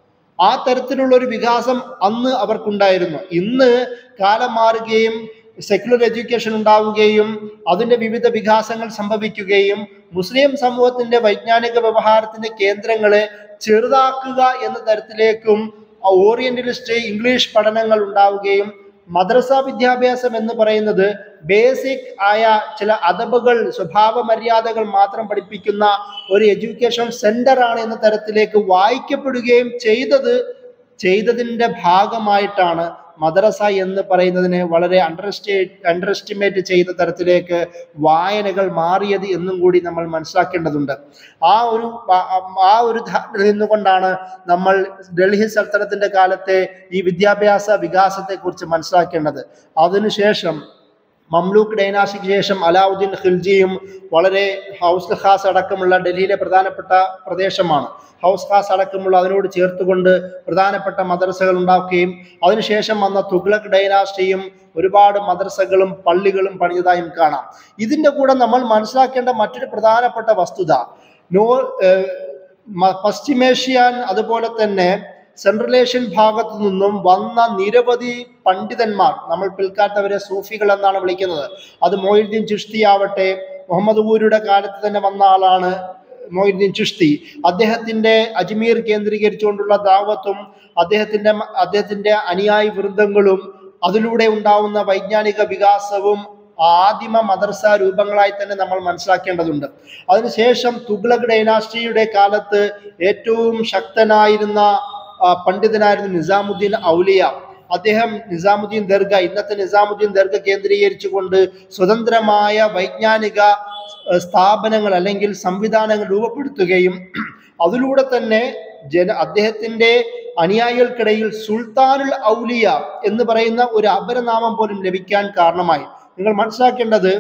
Speaker 1: ആ തരത്തിലുള്ള ഒരു വികാസം അന്ന് അവർക്കുണ്ടായിരുന്നു ഇന്ന് കാലം മാറുകയും സെക്യുലർ എഡ്യൂക്കേഷൻ ഉണ്ടാവുകയും അതിന്റെ വിവിധ വികാസങ്ങൾ സംഭവിക്കുകയും മുസ്ലിം സമൂഹത്തിന്റെ വൈജ്ഞാനിക വ്യവഹാരത്തിന്റെ കേന്ദ്രങ്ങളെ ചെറുതാക്കുക എന്ന തരത്തിലേക്കും ആ ഓറിയന്റലിസ്റ്റ് ഇംഗ്ലീഷ് പഠനങ്ങൾ ഉണ്ടാവുകയും മദ്രസ വിദ്യാഭ്യാസം എന്ന് പറയുന്നത് ബേസിക് ആയ ചില അതബുകൾ സ്വഭാവ മര്യാദകൾ മാത്രം പഠിപ്പിക്കുന്ന ഒരു എഡ്യൂക്കേഷൻ സെന്റർ ആണ് എന്ന തരത്തിലേക്ക് വായിക്കപ്പെടുകയും ചെയ്തത് ചെയ്തതിന്റെ ഭാഗമായിട്ടാണ് മദ്രസ എന്ന് പറയുന്നതിനെ വളരെ അണ്ടർസ്റ്റേ അണ്ടർ എസ്റ്റിമേറ്റ് ചെയ്ത തരത്തിലേക്ക് വായനകൾ മാറിയത് എന്നും കൂടി നമ്മൾ മനസ്സിലാക്കേണ്ടതുണ്ട് ആ ഒരു ആ- ആ ഒരു ധാരണയിൽ നിന്നുകൊണ്ടാണ് നമ്മൾ ഡൽഹി സൽത്തനത്തിന്റെ കാലത്തെ ഈ വിദ്യാഭ്യാസ വികാസത്തെക്കുറിച്ച് മനസ്സിലാക്കേണ്ടത് അതിനുശേഷം മംലൂക്ക് ഡൈനാസിക്ക് ശേഷം അലാവുദ്ദീൻ ഖിൽജിയും വളരെ ഹൗസ് ഖാസ് അടക്കമുള്ള ഡൽഹിയിലെ പ്രധാനപ്പെട്ട പ്രദേശമാണ് ഹൗസ് ഖാസ് അടക്കമുള്ള അതിനോട് ചേർത്തുകൊണ്ട് പ്രധാനപ്പെട്ട മദ്രസകൾ ഉണ്ടാക്കുകയും അതിനുശേഷം വന്ന തുഗ്ലക് ഡൈനാസ്റ്റിയും ഒരുപാട് മദ്രസകളും പള്ളികളും പണിഞ്ഞതായും കാണാം ഇതിന്റെ കൂടെ നമ്മൾ മനസ്സിലാക്കേണ്ട മറ്റൊരു പ്രധാനപ്പെട്ട വസ്തുത നോ ഏഹ്, മ- പശ്ചിമേഷ്യൻ അതുപോലെ തന്നെ സെൻട്രൽ ഏഷ്യൻ ഭാഗത്തു നിന്നും വന്ന നിരവധി പണ്ഡിതന്മാർ നമ്മൾ പിൽക്കാലത്ത് അവരെ സൂഫികൾ എന്നാണ് വിളിക്കുന്നത് അത് മൊയ്നുദ്ദീൻ ചിഷ്തി ആവട്ടെ മുഹമ്മദ് ഊരിയുടെ കാലത്ത് തന്നെ വന്ന ആളാണ് മൊയ്നുദ്ദീൻ ചിഷ്തി അദ്ദേഹത്തിന്റെ അജ്മീർ കേന്ദ്രീകരിച്ചുകൊണ്ടുള്ള ദാവത്തും അദ്ദേഹത്തിന്റെ അദ്ദേഹത്തിന്റെ അനുയായി വൃന്ദങ്ങളും അതിലൂടെ ഉണ്ടാവുന്ന വൈജ്ഞാനിക വികാസവും ആദിമ മദർസ രൂപങ്ങളായി തന്നെ നമ്മൾ മനസ്സിലാക്കേണ്ടതുണ്ട് അതിനുശേഷം തുഗ്ലക് ഡൈനാസ്റ്റിയുടെ കാലത്ത് ഏറ്റവും ശക്തനായിരുന്ന ആ, പണ്ഡിതനായിരുന്നു നിസാമുദ്ദീൻ ഔലിയ അദ്ദേഹം നിസാമുദ്ദീൻ ദർഗ ഇന്നത്തെ നിസാമുദ്ദീൻ ദർഗ കേന്ദ്രീകരിച്ചുകൊണ്ട് സ്വതന്ത്രമായ വൈജ്ഞാനിക ഏഹ്, സ്ഥാപനങ്ങൾ അല്ലെങ്കിൽ സംവിധാനങ്ങൾ രൂപപ്പെടുത്തുകയും അതിലൂടെ തന്നെ ജന അദ്ദേഹത്തിന്റെ അനുയായികൾക്കിടയിൽ സുൽത്താനുൽ ഔലിയ എന്ന് പറയുന്ന ഒരു അപരനാമം പോലും ലഭിക്കാൻ കാരണമായി നിങ്ങൾ മനസ്സിലാക്കേണ്ടത്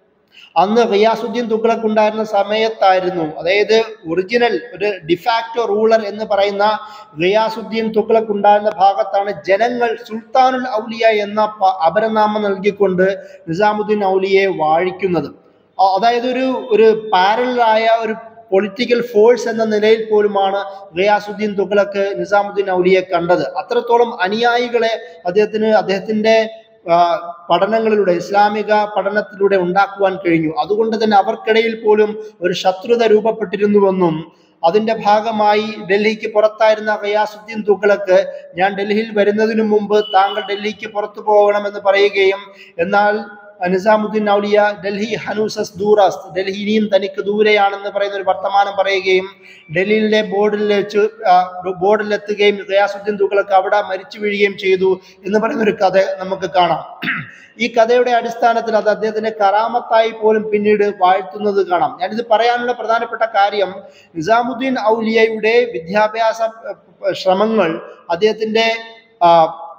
Speaker 1: അന്ന് റിയാസുദ്ദീൻ തുഗ്ലക് ഉണ്ടായിരുന്ന സമയത്തായിരുന്നു അതായത് ഒറിജിനൽ ഒരു ഡിഫാക്റ്റോ റൂളർ എന്ന് പറയുന്ന റിയാസുദ്ദീൻ തുഗ്ലക് ഉണ്ടായിരുന്ന ഭാഗത്താണ് ജനങ്ങൾ സുൽത്താനുൽ ഔലിയ എന്ന പ- അപരനാമം നൽകിക്കൊണ്ട് നിസാമുദ്ദീൻ ഔലിയെ വാഴിക്കുന്നത് ആ- അതായത് ഒരു ഒരു പാരലായ ഒരു പൊളിറ്റിക്കൽ ഫോഴ്സ് എന്ന നിലയിൽ പോലുമാണ് റിയാസുദ്ദീൻ തുഗ്ലക്ക് നിസാമുദ്ദീൻ ഔലിയെ കണ്ടത് അത്രത്തോളം അനുയായികളെ അദ്ദേഹത്തിന് അദ്ദേഹത്തിന്റെ ആ, പഠനങ്ങളിലൂടെ ഇസ്ലാമിക പഠനത്തിലൂടെ ഉണ്ടാക്കുവാൻ കഴിഞ്ഞു അതുകൊണ്ട് തന്നെ അവർക്കിടയിൽ പോലും ഒരു ശത്രുത രൂപപ്പെട്ടിരുന്നുവെന്നും അതിന്റെ ഭാഗമായി ഡൽഹിക്ക് പുറത്തായിരുന്ന റിയാസുദ്ദീൻ തുഗ്ലക്ക് ഞാൻ ഡൽഹിയിൽ വരുന്നതിനു മുമ്പ് താങ്കൾ ഡൽഹിക്ക് പുറത്തു പോകണമെന്ന് പറയുകയും എന്നാൽ നിസാമുദ്ദീൻ ഔലിയ ഡൽഹി ഹനൂസസ് ദൂറസ് ഡൽഹി ഇനിയും തനിക്ക് ദൂരെയാണെന്ന് പറയുന്ന ഒരു വർത്തമാനം പറയുകയും ഡൽഹിയിലെ ബോർഡിൽ വെച്ച് ആ, ബോർഡിലെത്തുകയും ഗയാസുദ്ദീൻ തുകളൊക്കെ അവിടെ മരിച്ചു വീഴുകയും ചെയ്തു എന്ന് പറയുന്ന ഒരു കഥ നമുക്ക് കാണാം ഈ കഥയുടെ അടിസ്ഥാനത്തിൽ അത് അദ്ദേഹത്തിന്റെ കറാമത്തായി പോലും പിന്നീട് വാഴ്ത്തുന്നത് കാണാം ഞാനിത് പറയാനുള്ള പ്രധാനപ്പെട്ട കാര്യം നിസാമുദ്ദീൻ ഔലിയയുടെ വിദ്യാഭ്യാസ അഹ്, ശ്രമങ്ങൾ അദ്ദേഹത്തിന്റെ ആ,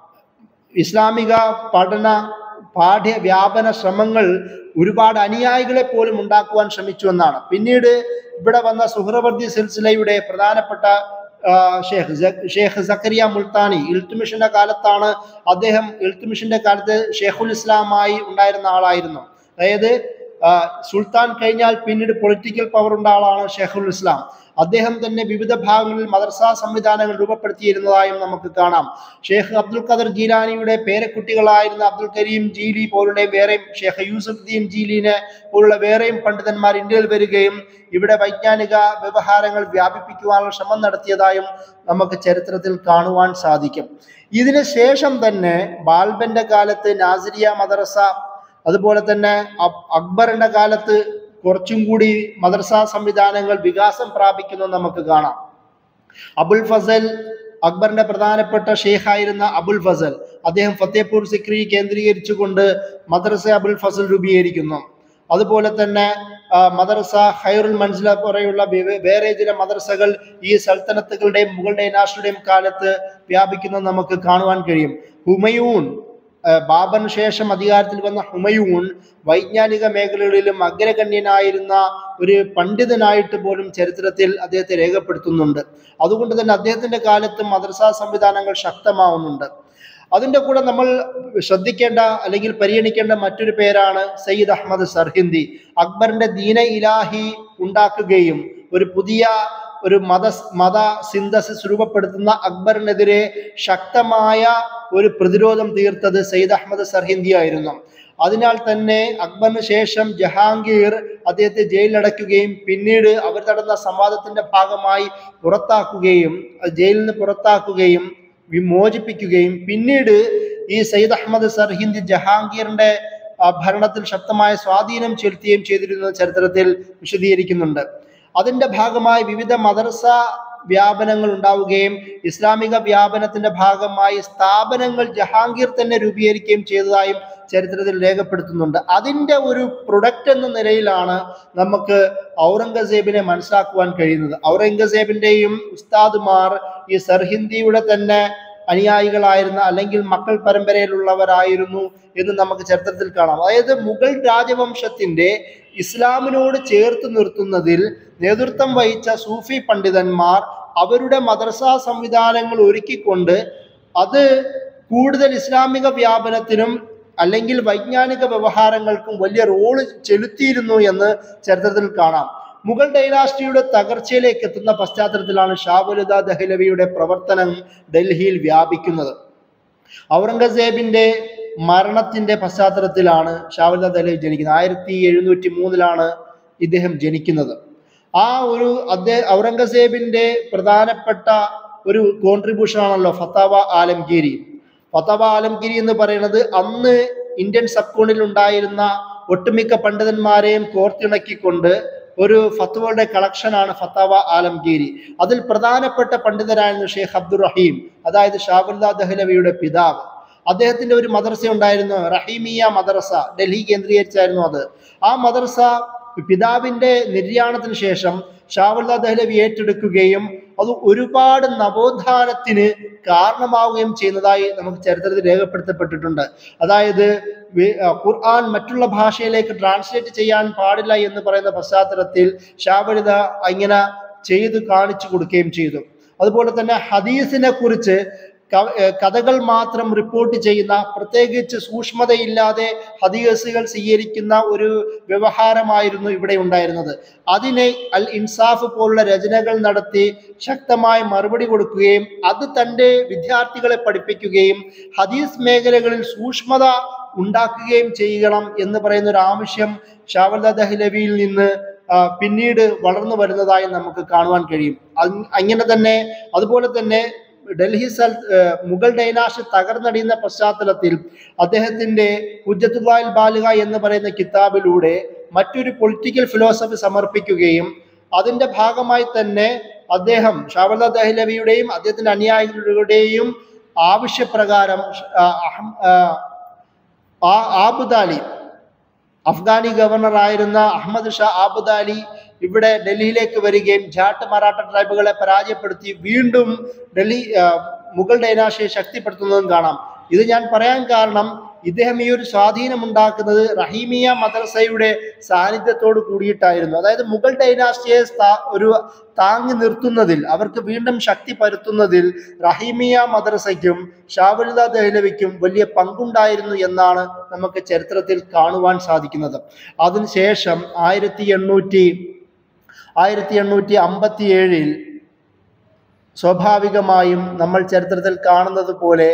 Speaker 1: ഇസ്ലാമിക പഠന പാഠ്യ വ്യാപന ശ്രമങ്ങൾ ഒരുപാട് അനുയായികളെ പോലും ഉണ്ടാക്കുവാൻ ശ്രമിച്ചു എന്നാണ് പിന്നീട് ഇവിടെ വന്ന സുഹ്രവർദി സിൽസിലയുടെ പ്രധാനപ്പെട്ട ആ, ഷേഖ് സ- ഷേഖ് സക്കരിയ മുൾത്താനി ഇൽത്തുമിഷിന്റെ കാലത്താണ് അദ്ദേഹം ഇൽത്തുമിഷിന്റെ കാലത്ത് ഷേഖുൽ ഇസ്ലാമായി ഉണ്ടായിരുന്ന ആളായിരുന്നു അതായത് ആ, സുൽത്താൻ കഴിഞ്ഞാൽ പിന്നീട് പൊളിറ്റിക്കൽ പവർ ഉണ്ട ആളാണ് ഷേഖുൽ ഇസ്ലാം അദ്ദേഹം തന്നെ വിവിധ ഭാഗങ്ങളിൽ മദർസ സംവിധാനങ്ങൾ രൂപപ്പെടുത്തിയിരുന്നതായും നമുക്ക് കാണാം ഷേഖ് അബ്ദുൽ ഖദർ ജീലാനിയുടെ പേരക്കുട്ടികളായിരുന്ന അബ്ദുൽ കരീം ജീലി പോലുള്ള വേറെയും ഷേഖ് യൂസുഫ് ദീൻ ജീലിനെ പോലുള്ള വേറെയും പണ്ഡിതന്മാർ ഇന്ത്യയിൽ വരികയും ഇവിടെ വൈജ്ഞാനിക വ്യവഹാരങ്ങൾ വ്യാപിപ്പിക്കുവാനുള്ള ശ്രമം നടത്തിയതായും നമുക്ക് ചരിത്രത്തിൽ കാണുവാൻ സാധിക്കും ഇതിന് ശേഷം തന്നെ ബാൽബന്റെ കാലത്ത് നാസിരിയ മദർസ അതുപോലെ തന്നെ അബ്- അക്ബറിന്റെ കാലത്ത് കുറച്ചും കൂടി മദർസ സംവിധാനങ്ങൾ വികാസം പ്രാപിക്കുന്നു നമുക്ക് കാണാം അബുൽ ഫസൽ അക്ബറിന്റെ പ്രധാനപ്പെട്ട ഷെയ്ഖായിരുന്ന അബുൽ ഫസൽ അദ്ദേഹം ഫത്തേപൂർ സിക്രി കേന്ദ്രീകരിച്ചുകൊണ്ട് മദ്രസ അബുൽ ഫസൽ രൂപീകരിക്കുന്നു അതുപോലെ തന്നെ ആ, മദ്രസ ഖൈറുൽ മൻസില പോലെയുള്ള വേ- വേറെ ചില മദ്രസകൾ ഈ സൽത്തനത്തുകളുടെയും മുഗളുടെയും നാഷണലുടെയും കാലത്ത് വ്യാപിക്കുന്നത് നമുക്ക് കാണുവാൻ കഴിയും ഹുമയൂൺ ആ, ബാബറിന് ശേഷം അധികാരത്തിൽ വന്ന ഹുമയൂൺ വൈജ്ഞാനിക മേഖലകളിലും അഗ്രഗണ്യനായിരുന്ന ഒരു പണ്ഡിതനായിട്ട് പോലും ചരിത്രത്തിൽ അദ്ദേഹത്തെ രേഖപ്പെടുത്തുന്നുണ്ട് അതുകൊണ്ട് തന്നെ അദ്ദേഹത്തിന്റെ കാലത്ത് മദ്രസ സംവിധാനങ്ങൾ ശക്തമാവുന്നുണ്ട് അതിന്റെ കൂടെ നമ്മൾ ശ്രദ്ധിക്കേണ്ട അല്ലെങ്കിൽ പരിഗണിക്കേണ്ട മറ്റൊരു പേരാണ് സയ്യിദ് അഹമ്മദ് സർഹിന്ദി അക്ബറിന്റെ ദീന ഇലാഹി ഉണ്ടാക്കുകയും ഒരു പുതിയ ഒരു മത മത സിന്തസിസ് രൂപപ്പെടുത്തുന്ന അക്ബറിനെതിരെ ശക്തമായ ഒരു പ്രതിരോധം തീർത്തത് സയ്യിദ് അഹമ്മദ് സർഹിന്ദി ആയിരുന്നു അതിനാൽ തന്നെ അക്ബറിന് ശേഷം ജഹാംഗീർ അദ്ദേഹത്തെ ജയിലിലടയ്ക്കുകയും പിന്നീട് അവർ നടന്ന സംവാദത്തിന്റെ ഭാഗമായി പുറത്താക്കുകയും അഹ് ജയിലിൽ നിന്ന് പുറത്താക്കുകയും വിമോചിപ്പിക്കുകയും പിന്നീട് ഈ സയ്യിദ് അഹമ്മദ് സർഹിന്ദി ജഹാംഗീറിന്റെ ആ, ഭരണത്തിൽ ശക്തമായ സ്വാധീനം ചെലുത്തുകയും ചെയ്തിരുന്ന ചരിത്രത്തിൽ വിശദീകരിക്കുന്നുണ്ട് അതിന്റെ ഭാഗമായി വിവിധ മദർസ വ്യാപനങ്ങൾ ഉണ്ടാവുകയും ഇസ്ലാമിക വ്യാപനത്തിന്റെ ഭാഗമായി സ്ഥാപനങ്ങൾ ജഹാംഗീർ തന്നെ രൂപീകരിക്കുകയും ചെയ്തതായും ചരിത്രത്തിൽ രേഖപ്പെടുത്തുന്നുണ്ട് അതിന്റെ ഒരു പ്രൊഡക്റ്റ് എന്ന നിലയിലാണ് നമുക്ക് ഔറംഗസേബിനെ മനസ്സിലാക്കുവാൻ കഴിയുന്നത് ഔറംഗസേബിന്റെയും ഉസ്താദുമാർ ഈ സർഹിന്ദിയുടെ തന്നെ അനുയായികളായിരുന്ന അല്ലെങ്കിൽ മക്കൾ പരമ്പരയിലുള്ളവരായിരുന്നു എന്ന് നമുക്ക് ചരിത്രത്തിൽ കാണാം അതായത് മുഗൾ രാജവംശത്തിന്റെ ഇസ്ലാമിനോട് ചേർത്ത് നിർത്തുന്നതിൽ നേതൃത്വം വഹിച്ച സൂഫി പണ്ഡിതന്മാർ അവരുടെ മദ്രസ സംവിധാനങ്ങൾ ഒരുക്കിക്കൊണ്ട് അത് കൂടുതൽ ഇസ്ലാമിക വ്യാപനത്തിനും അല്ലെങ്കിൽ വൈജ്ഞാനിക വ്യവഹാരങ്ങൾക്കും വലിയ റോള് ചെലുത്തിയിരുന്നു എന്ന് ചരിത്രത്തിൽ കാണാം മുഗൾ ഡൈനാസ്റ്റിയുടെ തകർച്ചയിലേക്ക് എത്തുന്ന പശ്ചാത്തലത്തിലാണ് ഷാവുലുദ ദഹ്ലവിയുടെ പ്രവർത്തനം ഡൽഹിയിൽ വ്യാപിക്കുന്നത് ഔറംഗസേബിന്റെ മരണത്തിന്റെ പശ്ചാത്തലത്തിലാണ് ഷാവുലുദ ദഹ്ലവി ജനിക്കുന്നത് ആയിരത്തി എഴുന്നൂറ്റി മൂന്നിലാണ് ഇദ്ദേഹം ജനിക്കുന്നത് ആ ഒരു അദ്ദേഹം ഔറംഗസേബിന്റെ പ്രധാനപ്പെട്ട ഒരു കോൺട്രിബ്യൂഷൻ ആണല്ലോ ഫത്താവ ആലംഗീരി ഫത്താവ ആലംഗീരി എന്ന് പറയുന്നത് അന്ന് ഇന്ത്യൻ സബ് കോണിൽ ഉണ്ടായിരുന്ന ഒട്ടുമിക്ക പണ്ഡിതന്മാരെയും കോർത്തിണക്കിക്കൊണ്ട് ഒരു ഫത്തുവയുടെ കളക്ഷനാണ് ഫത്താവ ആലംഗീരി അതിൽ പ്രധാനപ്പെട്ട പണ്ഡിതരായിരുന്നു ഷെയ്ഖ് അബ്ദുർ റഹീം അതായത് ഷാബുല്ല ദഹ്ലവിയുടെ പിതാവ് അദ്ദേഹത്തിന്റെ ഒരു മദ്രസ ഉണ്ടായിരുന്നു റഹീമിയ മദ്രസ ഡൽഹി കേന്ദ്രീകരിച്ചായിരുന്നു അത് ആ മദ്രസ പിതാവിന്റെ നിര്യാണത്തിന് ശേഷം ഷാവുല്ല ദഹ്ലവി ഏറ്റെടുക്കുകയും അത് ഒരുപാട് നവോത്ഥാനത്തിന് കാരണമാവുകയും ചെയ്യുന്നതായി നമുക്ക് ചരിത്രത്തിൽ രേഖപ്പെടുത്തപ്പെട്ടിട്ടുണ്ട് അതായത് വി- ആ, ഖുർആൻ മറ്റുള്ള ഭാഷയിലേക്ക് ട്രാൻസ്ലേറ്റ് ചെയ്യാൻ പാടില്ല എന്ന് പറയുന്ന പശ്ചാത്തലത്തിൽ ഷാവലിത ഇങ്ങനെ ചെയ്ത് കാണിച്ചു കൊടുക്കുകയും ചെയ്തു അതുപോലെ തന്നെ ഹദീസിനെ കുറിച്ച് ക- ഏർ കഥകൾ മാത്രം റിപ്പോർട്ട് ചെയ്യുന്ന പ്രത്യേകിച്ച് സൂക്ഷ്മതയില്ലാതെ ഹദീസുകൾ സ്വീകരിക്കുന്ന ഒരു വ്യവഹാരമായിരുന്നു ഇവിടെ ഉണ്ടായിരുന്നത് അതിനെ അൽ ഇൻസാഫ് പോലുള്ള രചനകൾ നടത്തി ശക്തമായ മറുപടി കൊടുക്കുകയും അത് തൻ്റെ വിദ്യാർത്ഥികളെ പഠിപ്പിക്കുകയും ഹദീസ് മേഖലകളിൽ സൂക്ഷ്മത ഉണ്ടാക്കുകയും ചെയ്യണം എന്ന് പറയുന്ന ഒരു ആവശ്യം ഷാവല ദഹ്ലവിയിൽ നിന്ന് ആ, പിന്നീട് വളർന്നു വരുന്നതായി നമുക്ക് കാണുവാൻ കഴിയും അങ് അങ്ങനെ തന്നെ അതുപോലെ തന്നെ ഡൽഹി സൽ ഏർ മുഗൾ ഡൈനാസ്റ്റി തകർന്നടിയുന്ന പശ്ചാത്തലത്തിൽ അദ്ദേഹത്തിന്റെ ഹുജ്ജത്തുല്ലാൽ ബാലിക എന്ന് പറയുന്ന കിതാബിലൂടെ മറ്റൊരു പൊളിറ്റിക്കൽ ഫിലോസഫി സമർപ്പിക്കുകയും അതിന്റെ ഭാഗമായി തന്നെ അദ്ദേഹം ഷാവല ദഹ്ലവിയുടെയും അദ്ദേഹത്തിന്റെ അനുയായികളുടെയും ആവശ്യപ്രകാരം ആ, അഹം- ആ, ആ ആബുദാലി അഫ്ഗാനി ഗവർണറായിരുന്ന അഹമ്മദ് ഷാ ആബുദാലി ഇവിടെ ഡൽഹിയിലേക്ക് വരികയും ജാട്ട് മറാഠ ട്രൈബുകളെ പരാജയപ്പെടുത്തി വീണ്ടും ഡൽഹി ആ, മുഗൾ ഡൈനാസ്റ്റിയെ ശക്തിപ്പെടുത്തുന്നതും കാണാം ഇത് ഞാൻ പറയാൻ കാരണം ഇദ്ദേഹം ഈ ഒരു സ്വാധീനം ഉണ്ടാക്കുന്നത് റഹീമിയ മദ്രസയുടെ സാന്നിധ്യത്തോട് കൂടിയിട്ടായിരുന്നു അതായത് മുഗൾ ഡൈനാസ്റ്റിയെ സ്ഥാ- ഒരു താങ്ങി നിർത്തുന്നതിൽ അവർക്ക് വീണ്ടും ശക്തി പരുത്തുന്നതിൽ റഹീമിയ മദ്രസയ്ക്കും ഷാവുൽദ ദഹ്ലവിക്കും വലിയ പങ്കുണ്ടായിരുന്നു എന്നാണ് നമുക്ക് ചരിത്രത്തിൽ കാണുവാൻ സാധിക്കുന്നത് അതിനുശേഷം ആയിരത്തി എണ്ണൂറ്റി ആയിരത്തി എണ്ണൂറ്റി അമ്പത്തി ഏഴിൽ സ്വാഭാവികമായും നമ്മൾ ചരിത്രത്തിൽ കാണുന്നത് പോലെ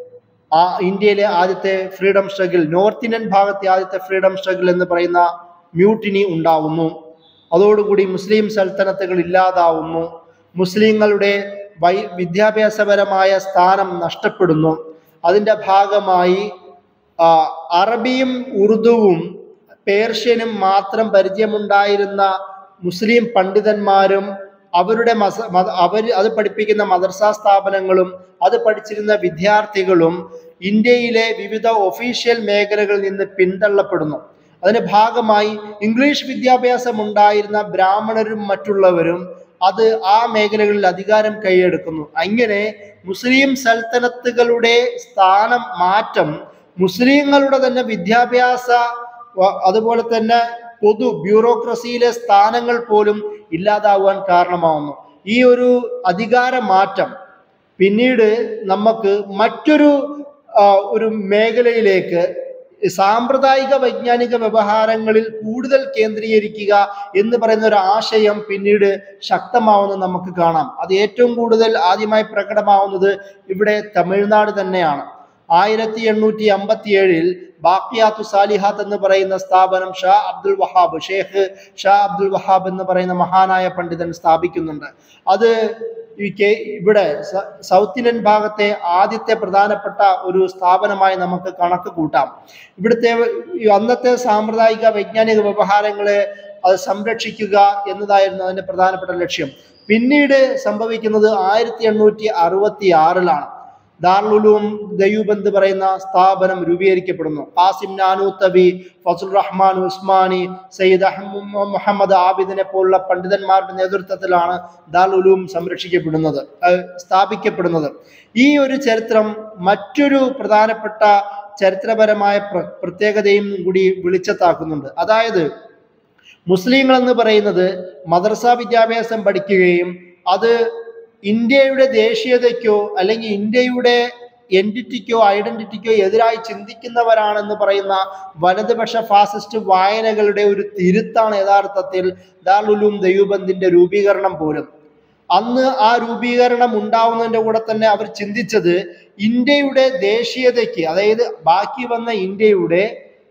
Speaker 1: ആ ഇന്ത്യയിലെ ആദ്യത്തെ ഫ്രീഡം സ്ട്രഗിൾ നോർത്ത് ഇന്ത്യൻ ഭാഗത്തെ ആദ്യത്തെ ഫ്രീഡം സ്ട്രഗിൾ എന്ന് പറയുന്ന മ്യൂട്ടിനി ഉണ്ടാവുന്നു അതോടുകൂടി മുസ്ലിം സൽത്തനത്തുകൾ ഇല്ലാതാവുന്നു മുസ്ലിങ്ങളുടെ വൈ വിദ്യാഭ്യാസപരമായ സ്ഥാനം നഷ്ടപ്പെടുന്നു അതിൻ്റെ ഭാഗമായി ആ, അറബിയും ഉറുദുവും പേർഷ്യനും മാത്രം പരിചയമുണ്ടായിരുന്ന മുസ്ലിം പണ്ഡിതന്മാരും അവരുടെ മസ മത അവർ അത് പഠിപ്പിക്കുന്ന മദർസാ സ്ഥാപനങ്ങളും അത് പഠിച്ചിരുന്ന വിദ്യാർത്ഥികളും ഇന്ത്യയിലെ വിവിധ ഒഫീഷ്യൽ മേഖലകളിൽ നിന്ന് പിന്തള്ളപ്പെടുന്നു അതിന്റെ ഭാഗമായി ഇംഗ്ലീഷ് വിദ്യാഭ്യാസം ഉണ്ടായിരുന്ന ബ്രാഹ്മണരും മറ്റുള്ളവരും അത് ആ മേഖലകളിൽ അധികാരം കൈയെടുക്കുന്നു അങ്ങനെ മുസ്ലിം സൽത്തനത്തുകളുടെ സ്ഥാനം മാറ്റം മുസ്ലിങ്ങളുടെ തന്നെ വിദ്യാഭ്യാസ വ- അതുപോലെ തന്നെ പൊതു ബ്യൂറോക്രസിയിലെ സ്ഥാനങ്ങൾ പോലും ഇല്ലാതാവാൻ കാരണമാവുന്നു ഈ ഒരു അധികാര മാറ്റം പിന്നീട് നമുക്ക് മറ്റൊരു ആ, ഒരു മേഖലയിലേക്ക് സാമ്പ്രദായിക വൈജ്ഞാനിക വ്യവഹാരങ്ങളിൽ കൂടുതൽ കേന്ദ്രീകരിക്കുക എന്ന് പറയുന്ന ഒരു ആശയം പിന്നീട് ശക്തമാവുന്നത് നമുക്ക് കാണാം അത് ഏറ്റവും കൂടുതൽ ആദ്യമായി പ്രകടമാവുന്നത് ഇവിടെ തമിഴ്നാട് തന്നെയാണ് ആയിരത്തി എണ്ണൂറ്റി അമ്പത്തി ഏഴിൽ ബാക്കിയാത്തു സാലിഹാത്ത് എന്ന് പറയുന്ന സ്ഥാപനം ഷാ അബ്ദുൽ വഹാബ് ഷേഖ് ഷാ അബ്ദുൽ വഹാബ് എന്ന് പറയുന്ന മഹാനായ പണ്ഡിതൻ സ്ഥാപിക്കുന്നുണ്ട് അത് ഈ കേ- ഇവിടെ സ- സൗത്ത് ഇന്ത്യൻ ഭാഗത്തെ ആദ്യത്തെ പ്രധാനപ്പെട്ട ഒരു സ്ഥാപനമായി നമുക്ക് കണക്ക് കൂട്ടാം ഇവിടുത്തെ ഈ അന്നത്തെ സാമ്പ്രദായിക വൈജ്ഞാനിക വ്യവഹാരങ്ങളെ അത് സംരക്ഷിക്കുക എന്നതായിരുന്നു അതിന്റെ പ്രധാനപ്പെട്ട ലക്ഷ്യം പിന്നീട് സംഭവിക്കുന്നത് ആയിരത്തി എണ്ണൂറ്റി അറുപത്തി ആറിലാണ് ദാറുലും ദയൂബ് പറയുന്ന സ്ഥാപനം രൂപീകരിക്കപ്പെടുന്നു ഖാസിം നാനൂത്തബി ഫസുൽ റഹ്മാൻ ഉസ്മാനി സയ്യിദ് അഹമ്മ മുഹമ്മദ് ആബിദിനെ പോലുള്ള പണ്ഡിതന്മാരുടെ നേതൃത്വത്തിലാണ് ദാറുലും സംരക്ഷിക്കപ്പെടുന്നത് അഹ് സ്ഥാപിക്കപ്പെടുന്നത് ഈ ഒരു ചരിത്രം മറ്റൊരു പ്രധാനപ്പെട്ട ചരിത്രപരമായ പ്ര- പ്രത്യേകതയും കൂടി വെളിച്ചത്താക്കുന്നുണ്ട് അതായത് മുസ്ലിങ്ങൾ എന്ന് പറയുന്നത് മദ്രസ വിദ്യാഭ്യാസം പഠിക്കുകയും അത് ഇന്ത്യയുടെ ദേശീയതയ്ക്കോ അല്ലെങ്കിൽ ഇന്ത്യയുടെ എൻറ്റിറ്റിക്കോ ഐഡന്റിറ്റിക്കോ എതിരായി ചിന്തിക്കുന്നവരാണെന്ന് പറയുന്ന വലതുപക്ഷ ഫാസിസ്റ്റ് വായനകളുടെ ഒരു തിരുത്താണ് യഥാർത്ഥത്തിൽ ദാറുലും ദയൂബന്ദിന്റെ രൂപീകരണം പോലും അന്ന് ആ രൂപീകരണം ഉണ്ടാവുന്നതിന്റെ കൂടെ തന്നെ അവർ ചിന്തിച്ചത് ഇന്ത്യയുടെ ദേശീയതയ്ക്ക് അതായത് ബാക്കി വന്ന ഇന്ത്യയുടെ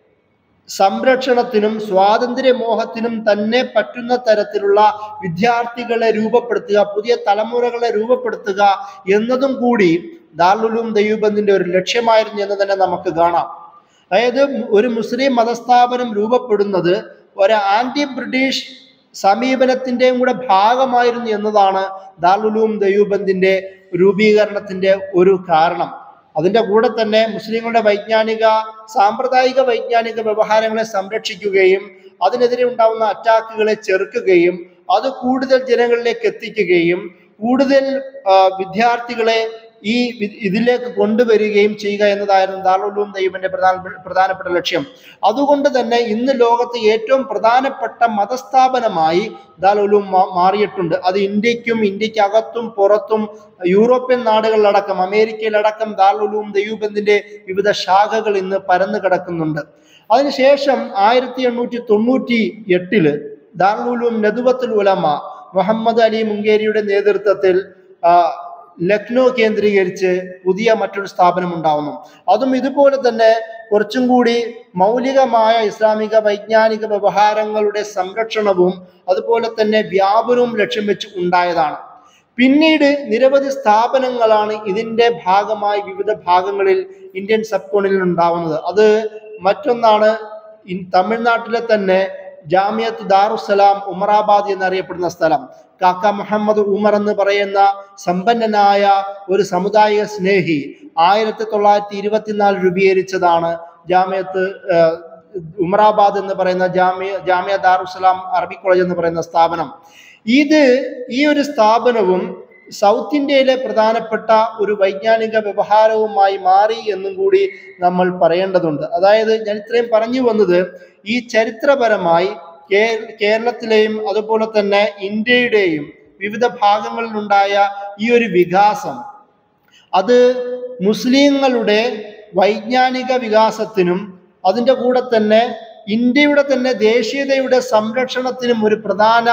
Speaker 1: സംരക്ഷണത്തിനും സ്വാതന്ത്ര്യമോഹത്തിനും തന്നെ പറ്റുന്ന തരത്തിലുള്ള വിദ്യാർത്ഥികളെ രൂപപ്പെടുത്തുക പുതിയ തലമുറകളെ രൂപപ്പെടുത്തുക എന്നതും കൂടി ദാറുലും ദയൂബന്ദിന്റെ ഒരു ലക്ഷ്യമായിരുന്നു എന്ന് തന്നെ നമുക്ക് കാണാം അതായത് ഒരു മുസ്ലിം മതസ്ഥാപനം രൂപപ്പെടുന്നത് ഒരു ആന്റി ബ്രിട്ടീഷ് സമീപനത്തിന്റെയും കൂടെ ഭാഗമായിരുന്നു എന്നതാണ് ദാറുലും ദയൂബന്ദിന്റെ രൂപീകരണത്തിന്റെ ഒരു കാരണം അതിന്റെ കൂടെ തന്നെ മുസ്ലിങ്ങളുടെ വൈജ്ഞാനിക സാമ്പ്രദായിക വൈജ്ഞാനിക വ്യവഹാരങ്ങളെ സംരക്ഷിക്കുകയും അതിനെതിരെ ഉണ്ടാവുന്ന അറ്റാക്കുകളെ ചെറുക്കുകയും അത് കൂടുതൽ ജനങ്ങളിലേക്ക് എത്തിക്കുകയും കൂടുതൽ ആ, വിദ്യാർത്ഥികളെ ഈ വി- ഇതിലേക്ക് കൊണ്ടുവരികയും ചെയ്യുക എന്നതായിരുന്നു ദാറുലും ദൈവന്റെ പ്രധാന പ്രധാനപ്പെട്ട ലക്ഷ്യം അതുകൊണ്ട് തന്നെ ഇന്ന് ലോകത്ത് ഏറ്റവും പ്രധാനപ്പെട്ട മതസ്ഥാപനമായി ദാറുലും മാറിയിട്ടുണ്ട് അത് ഇന്ത്യക്കും ഇന്ത്യക്കകത്തും പുറത്തും യൂറോപ്യൻ നാടുകളിലടക്കം അമേരിക്കയിലടക്കം ദാറുലും ദയൂബന്ദിന്റെ വിവിധ ശാഖകൾ ഇന്ന് പരന്നു കിടക്കുന്നുണ്ട് അതിനുശേഷം ആയിരത്തി എണ്ണൂറ്റി തൊണ്ണൂറ്റി എട്ടില് ദാറുലും നദുവത്തുൽ ഉലമ മുഹമ്മദ് അലി മുങ്കേരിയുടെ നേതൃത്വത്തിൽ ആ, ലക്നൗ കേന്ദ്രീകരിച്ച് പുതിയ മറ്റൊരു സ്ഥാപനം ഉണ്ടാവുന്നു അതും ഇതുപോലെ തന്നെ കുറച്ചും കൂടി മൗലികമായ ഇസ്ലാമിക വൈജ്ഞാനിക വ്യവഹാരങ്ങളുടെ സംരക്ഷണവും അതുപോലെ തന്നെ വ്യാപനവും ലക്ഷ്യം വെച്ച് ഉണ്ടായതാണ് പിന്നീട് നിരവധി സ്ഥാപനങ്ങളാണ് ഇതിന്റെ ഭാഗമായി വിവിധ ഭാഗങ്ങളിൽ ഇന്ത്യൻ സബ് കോണിൽ ഉണ്ടാവുന്നത് അത് മറ്റൊന്നാണ് ഇൻ- തമിഴ്നാട്ടിലെ തന്നെ ജാമിയത്ത് ദാറുസലാം ഉമറാബാദ് എന്നറിയപ്പെടുന്ന സ്ഥലം കാക്ക മുഹമ്മദ് ഉമർ എന്ന് പറയുന്ന സമ്പന്നനായ ഒരു സമുദായിക സ്നേഹി ആയിരത്തി തൊള്ളായിരത്തി ഇരുപത്തിനാല് രൂപീകരിച്ചതാണ് ജാമിയത്ത് ഏഹ്, ഉമറാബാദ് എന്ന് പറയുന്ന ജാമിയ ജാമിയ ദാറുസലാം അറബി കോളേജ് എന്ന് പറയുന്ന സ്ഥാപനം ഇത് ഈ ഒരു സ്ഥാപനവും സൗത്ത് ഇന്ത്യയിലെ പ്രധാനപ്പെട്ട ഒരു വൈജ്ഞാനിക വ്യവഹാരവുമായി മാറി എന്നും കൂടി നമ്മൾ പറയേണ്ടതുണ്ട് അതായത് ഞാൻ ഇത്രയും പറഞ്ഞു വന്നത് ഈ ചരിത്രപരമായി കേ- കേരളത്തിലെയും അതുപോലെ തന്നെ ഇന്ത്യയുടെയും വിവിധ ഭാഗങ്ങളിലുണ്ടായ ഈ ഒരു വികാസം അത് മുസ്ലിങ്ങളുടെ വൈജ്ഞാനിക വികാസത്തിനും അതിൻ്റെ കൂടെ തന്നെ ഇന്ത്യയുടെ തന്നെ ദേശീയതയുടെ സംരക്ഷണത്തിനും ഒരു പ്രധാന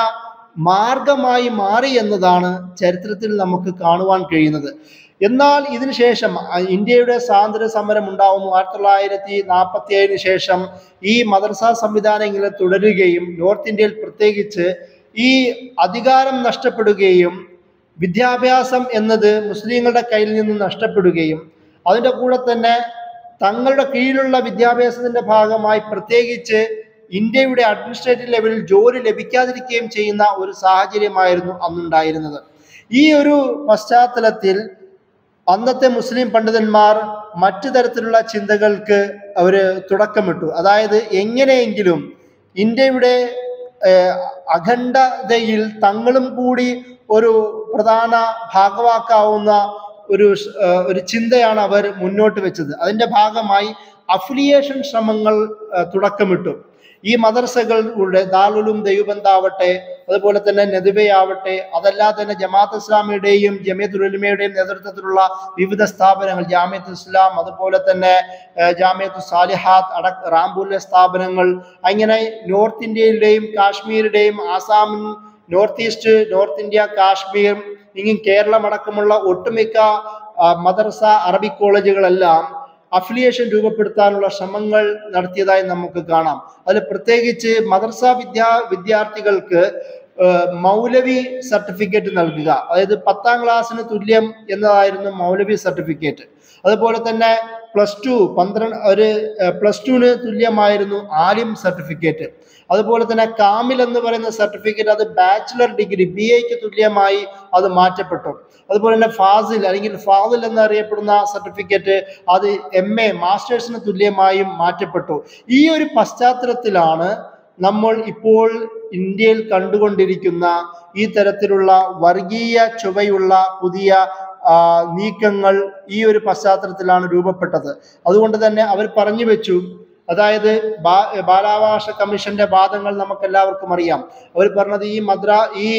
Speaker 1: മാർഗമായി മാറി എന്നതാണ് ചരിത്രത്തിൽ നമുക്ക് കാണുവാൻ കഴിയുന്നത് എന്നാൽ ഇതിനുശേഷം അഹ് ഇന്ത്യയുടെ സ്വാതന്ത്ര്യ സമരം ഉണ്ടാവുന്നു ആയിരത്തി തൊള്ളായിരത്തി നാൽപ്പത്തി ഏഴിന് ശേഷം ഈ മദ്രസ സംവിധാനം ഇങ്ങനെ തുടരുകയും നോർത്ത് ഇന്ത്യയിൽ പ്രത്യേകിച്ച് ഈ അധികാരം നഷ്ടപ്പെടുകയും വിദ്യാഭ്യാസം എന്നത് മുസ്ലിങ്ങളുടെ കയ്യിൽ നിന്ന് നഷ്ടപ്പെടുകയും അതിൻ്റെ കൂടെ തന്നെ തങ്ങളുടെ കീഴിലുള്ള വിദ്യാഭ്യാസത്തിന്റെ ഭാഗമായി പ്രത്യേകിച്ച് ഇന്ത്യയുടെ അഡ്മിനിസ്ട്രേറ്റീവ് ലെവലിൽ ജോലി ലഭിക്കാതിരിക്കുകയും ചെയ്യുന്ന ഒരു സാഹചര്യമായിരുന്നു അന്നുണ്ടായിരുന്നത് ഈ ഒരു പശ്ചാത്തലത്തിൽ അന്നത്തെ മുസ്ലിം പണ്ഡിതന്മാർ മറ്റു തരത്തിലുള്ള ചിന്തകൾക്ക് അവർ തുടക്കമിട്ടു അതായത് എങ്ങനെയെങ്കിലും ഇന്ത്യയുടെ ഏഹ്, അഖണ്ഡതയിൽ തങ്ങളും കൂടി ഒരു പ്രധാന ഭാഗവാക്കാവുന്ന ഒരു സ്- ഏഹ്, ഒരു ചിന്തയാണ് അവർ മുന്നോട്ട് വെച്ചത് അതിന്റെ ഭാഗമായി അഫിലിയേഷൻ ശ്രമങ്ങൾ ഏഹ്, തുടക്കമിട്ടു ഈ മദർസകളുടെ ദാറുലും ദൈവബന്ധാവട്ടെ അതുപോലെ തന്നെ നെതുവയാവട്ടെ അതല്ലാതെ തന്നെ ജമാഅത്ത് ഇസ്ലാമിയുടെയും ജമിയത്തുൽ ഉലമയുടെയും നേതൃത്വത്തിലുള്ള വിവിധ സ്ഥാപനങ്ങൾ ജാമിയത്ത് ഇസ്ലാം അതുപോലെ തന്നെ ഏഹ്, ജാമിയത്തു സാലിഹാത്ത് അടക്ക റാംപൂരിലെ സ്ഥാപനങ്ങൾ അങ്ങനെ നോർത്ത് ഇന്ത്യയിലെയും കാശ്മീരുടെയും Assam north east north India Kashmir ഇങ്ങനെ കേരളം അടക്കമുള്ള ഒട്ടുമിക്ക ആ, മദർസ അറബിക് കോളേജുകളെല്ലാം അഫിലിയേഷൻ രൂപപ്പെടുത്താനുള്ള ശ്രമങ്ങൾ നടത്തിയതായി നമുക്ക് കാണാം അതിൽ പ്രത്യേകിച്ച് മദർസ വിദ്യാ വിദ്യാർത്ഥികൾക്ക് ഏഹ്, മൗലവി സർട്ടിഫിക്കറ്റ് നൽകുക അതായത് പത്താം ക്ലാസ്സിന് തുല്യം എന്നതായിരുന്നു മൗലവി സർട്ടിഫിക്കറ്റ് അതുപോലെ തന്നെ പ്ലസ് ടു പന്ത്രണ്ട് ഒരു പ്ലസ് ടുവിന് തുല്യമായിരുന്നു ആലിം സർട്ടിഫിക്കറ്റ് അതുപോലെ തന്നെ കാമിൽ എന്ന് പറയുന്ന സർട്ടിഫിക്കറ്റ് അത് ബാച്ചിലർ ഡിഗ്രി ബി എക്ക് തുല്യമായി അത് മാറ്റപ്പെട്ടു അതുപോലെ തന്നെ ഫാസിൽ അല്ലെങ്കിൽ ഫാദിൽ എന്നറിയപ്പെടുന്ന സർട്ടിഫിക്കറ്റ് അത് എം എ മാസ്റ്റേഴ്സിന് തുല്യമായും മാറ്റപ്പെട്ടു ഈ ഒരു പശ്ചാത്തലത്തിലാണ് നമ്മൾ ഇപ്പോൾ ഇന്ത്യയിൽ കണ്ടുകൊണ്ടിരിക്കുന്ന ഈ തരത്തിലുള്ള വർഗീയ ചുവയുള്ള പുതിയ ആ, നീക്കങ്ങൾ ഈ ഒരു പശ്ചാത്തലത്തിലാണ് രൂപപ്പെട്ടത് അതുകൊണ്ട് തന്നെ അവർ പറഞ്ഞു വെച്ചു അതായത് ബാ- ബാലാവകാശ കമ്മീഷന്റെ വാദങ്ങൾ നമുക്ക് എല്ലാവർക്കും അറിയാം അവർ പറഞ്ഞത് ഈ മദ്ര ഈ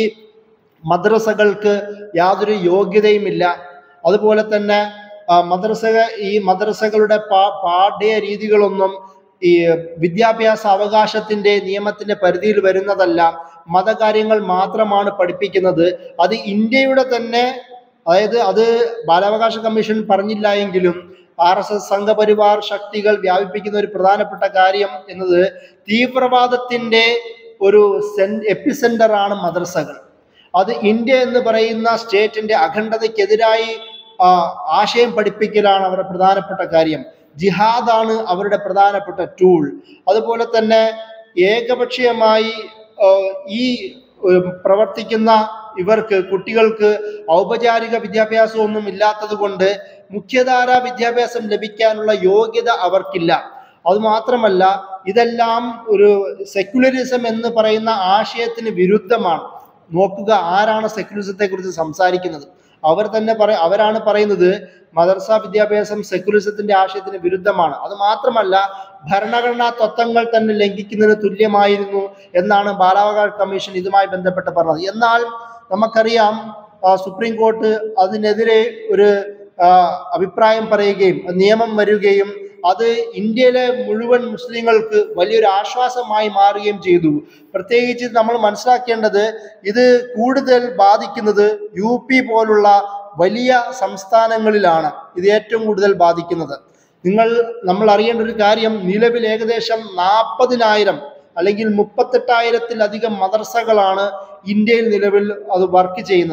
Speaker 1: മദ്രസകൾക്ക് യാതൊരു യോഗ്യതയുമില്ല അതുപോലെ തന്നെ ആ, മദ്രസ ഈ മദ്രസകളുടെ പാ- പാഠ്യ രീതികളൊന്നും ഈ വിദ്യാഭ്യാസ അവകാശത്തിന്റെ നിയമത്തിന്റെ പരിധിയിൽ വരുന്നതല്ല മതകാര്യങ്ങൾ മാത്രമാണ് പഠിപ്പിക്കുന്നത് അത് ഇന്ത്യയുടെ തന്നെ അതായത് അത് ബാലാവകാശ കമ്മീഷൻ പറഞ്ഞില്ല എങ്കിലും ആർ എസ് എസ് സംഘപരിവാർ ശക്തികൾ വ്യാപിപ്പിക്കുന്ന ഒരു പ്രധാനപ്പെട്ട കാര്യം എന്നത് തീവ്രവാദത്തിന്റെ ഒരു സെൻ എപ്പിസെന്റർ ആണ് മദ്രസകൾ അത് ഇന്ത്യ എന്ന് പറയുന്ന സ്റ്റേറ്റിന്റെ അഖണ്ഡതയ്ക്കെതിരായി ആ, ആശയം പഠിപ്പിക്കലാണ് അവരുടെ പ്രധാനപ്പെട്ട കാര്യം ജിഹാദാണ് അവരുടെ പ്രധാനപ്പെട്ട ടൂൾ അതുപോലെ തന്നെ ഏകപക്ഷീയമായി ആ, ഈ ഉം, പ്രവർത്തിക്കുന്ന ഇവർക്ക് കുട്ടികൾക്ക് ഔപചാരിക വിദ്യാഭ്യാസമൊന്നും ഇല്ലാത്തത് കൊണ്ട് മുഖ്യധാരാ വിദ്യാഭ്യാസം ലഭിക്കാനുള്ള യോഗ്യത അവർക്കില്ല അതുമാത്രമല്ല ഇതെല്ലാം ഒരു സെക്യുലറിസം എന്ന് പറയുന്ന ആശയത്തിന് വിരുദ്ധമാണ് നോക്കുക ആരാണ് സെക്യുലറിസത്തെ കുറിച്ച് സംസാരിക്കുന്നത് അവർ തന്നെ പറ അവരാണ് പറയുന്നത് മദർസ വിദ്യാഭ്യാസം സെക്യുലറിസത്തിന്റെ ആശയത്തിന് വിരുദ്ധമാണ് അത് മാത്രമല്ല ഭരണഘടനാ തത്വങ്ങൾ തന്നെ ലംഘിക്കുന്നതിന് തുല്യമായിരുന്നു എന്നാണ് ബാലാവകാശ കമ്മീഷൻ ഇതുമായി ബന്ധപ്പെട്ട് പറഞ്ഞത് എന്നാൽ നമുക്കറിയാം ആ, സുപ്രീം കോർട്ട് അതിനെതിരെ ഒരു ആ, അഭിപ്രായം പറയുകയും നിയമം വരികയും അത് ഇന്ത്യയിലെ മുഴുവൻ മുസ്ലിങ്ങൾക്ക് വലിയൊരു ആശ്വാസമായി മാറുകയും ചെയ്തു പ്രത്യേകിച്ച് നമ്മൾ മനസ്സിലാക്കേണ്ടത് ഇത് കൂടുതൽ ബാധിക്കുന്നത് യു പി പോലുള്ള വലിയ സംസ്ഥാനങ്ങളിലാണ് ഇത് ഏറ്റവും കൂടുതൽ ബാധിക്കുന്നത് നിങ്ങൾ നമ്മൾ അറിയേണ്ട ഒരു കാര്യം നിലവിൽ ഏകദേശം നാൽപ്പതിനായിരം അല്ലെങ്കിൽ മുപ്പത്തെട്ടായിരത്തിലധികം മദർസകളാണ് ഇന്ത്യയിൽ നിലവിൽ അത് വർക്ക് ചെയ്യുന്നത്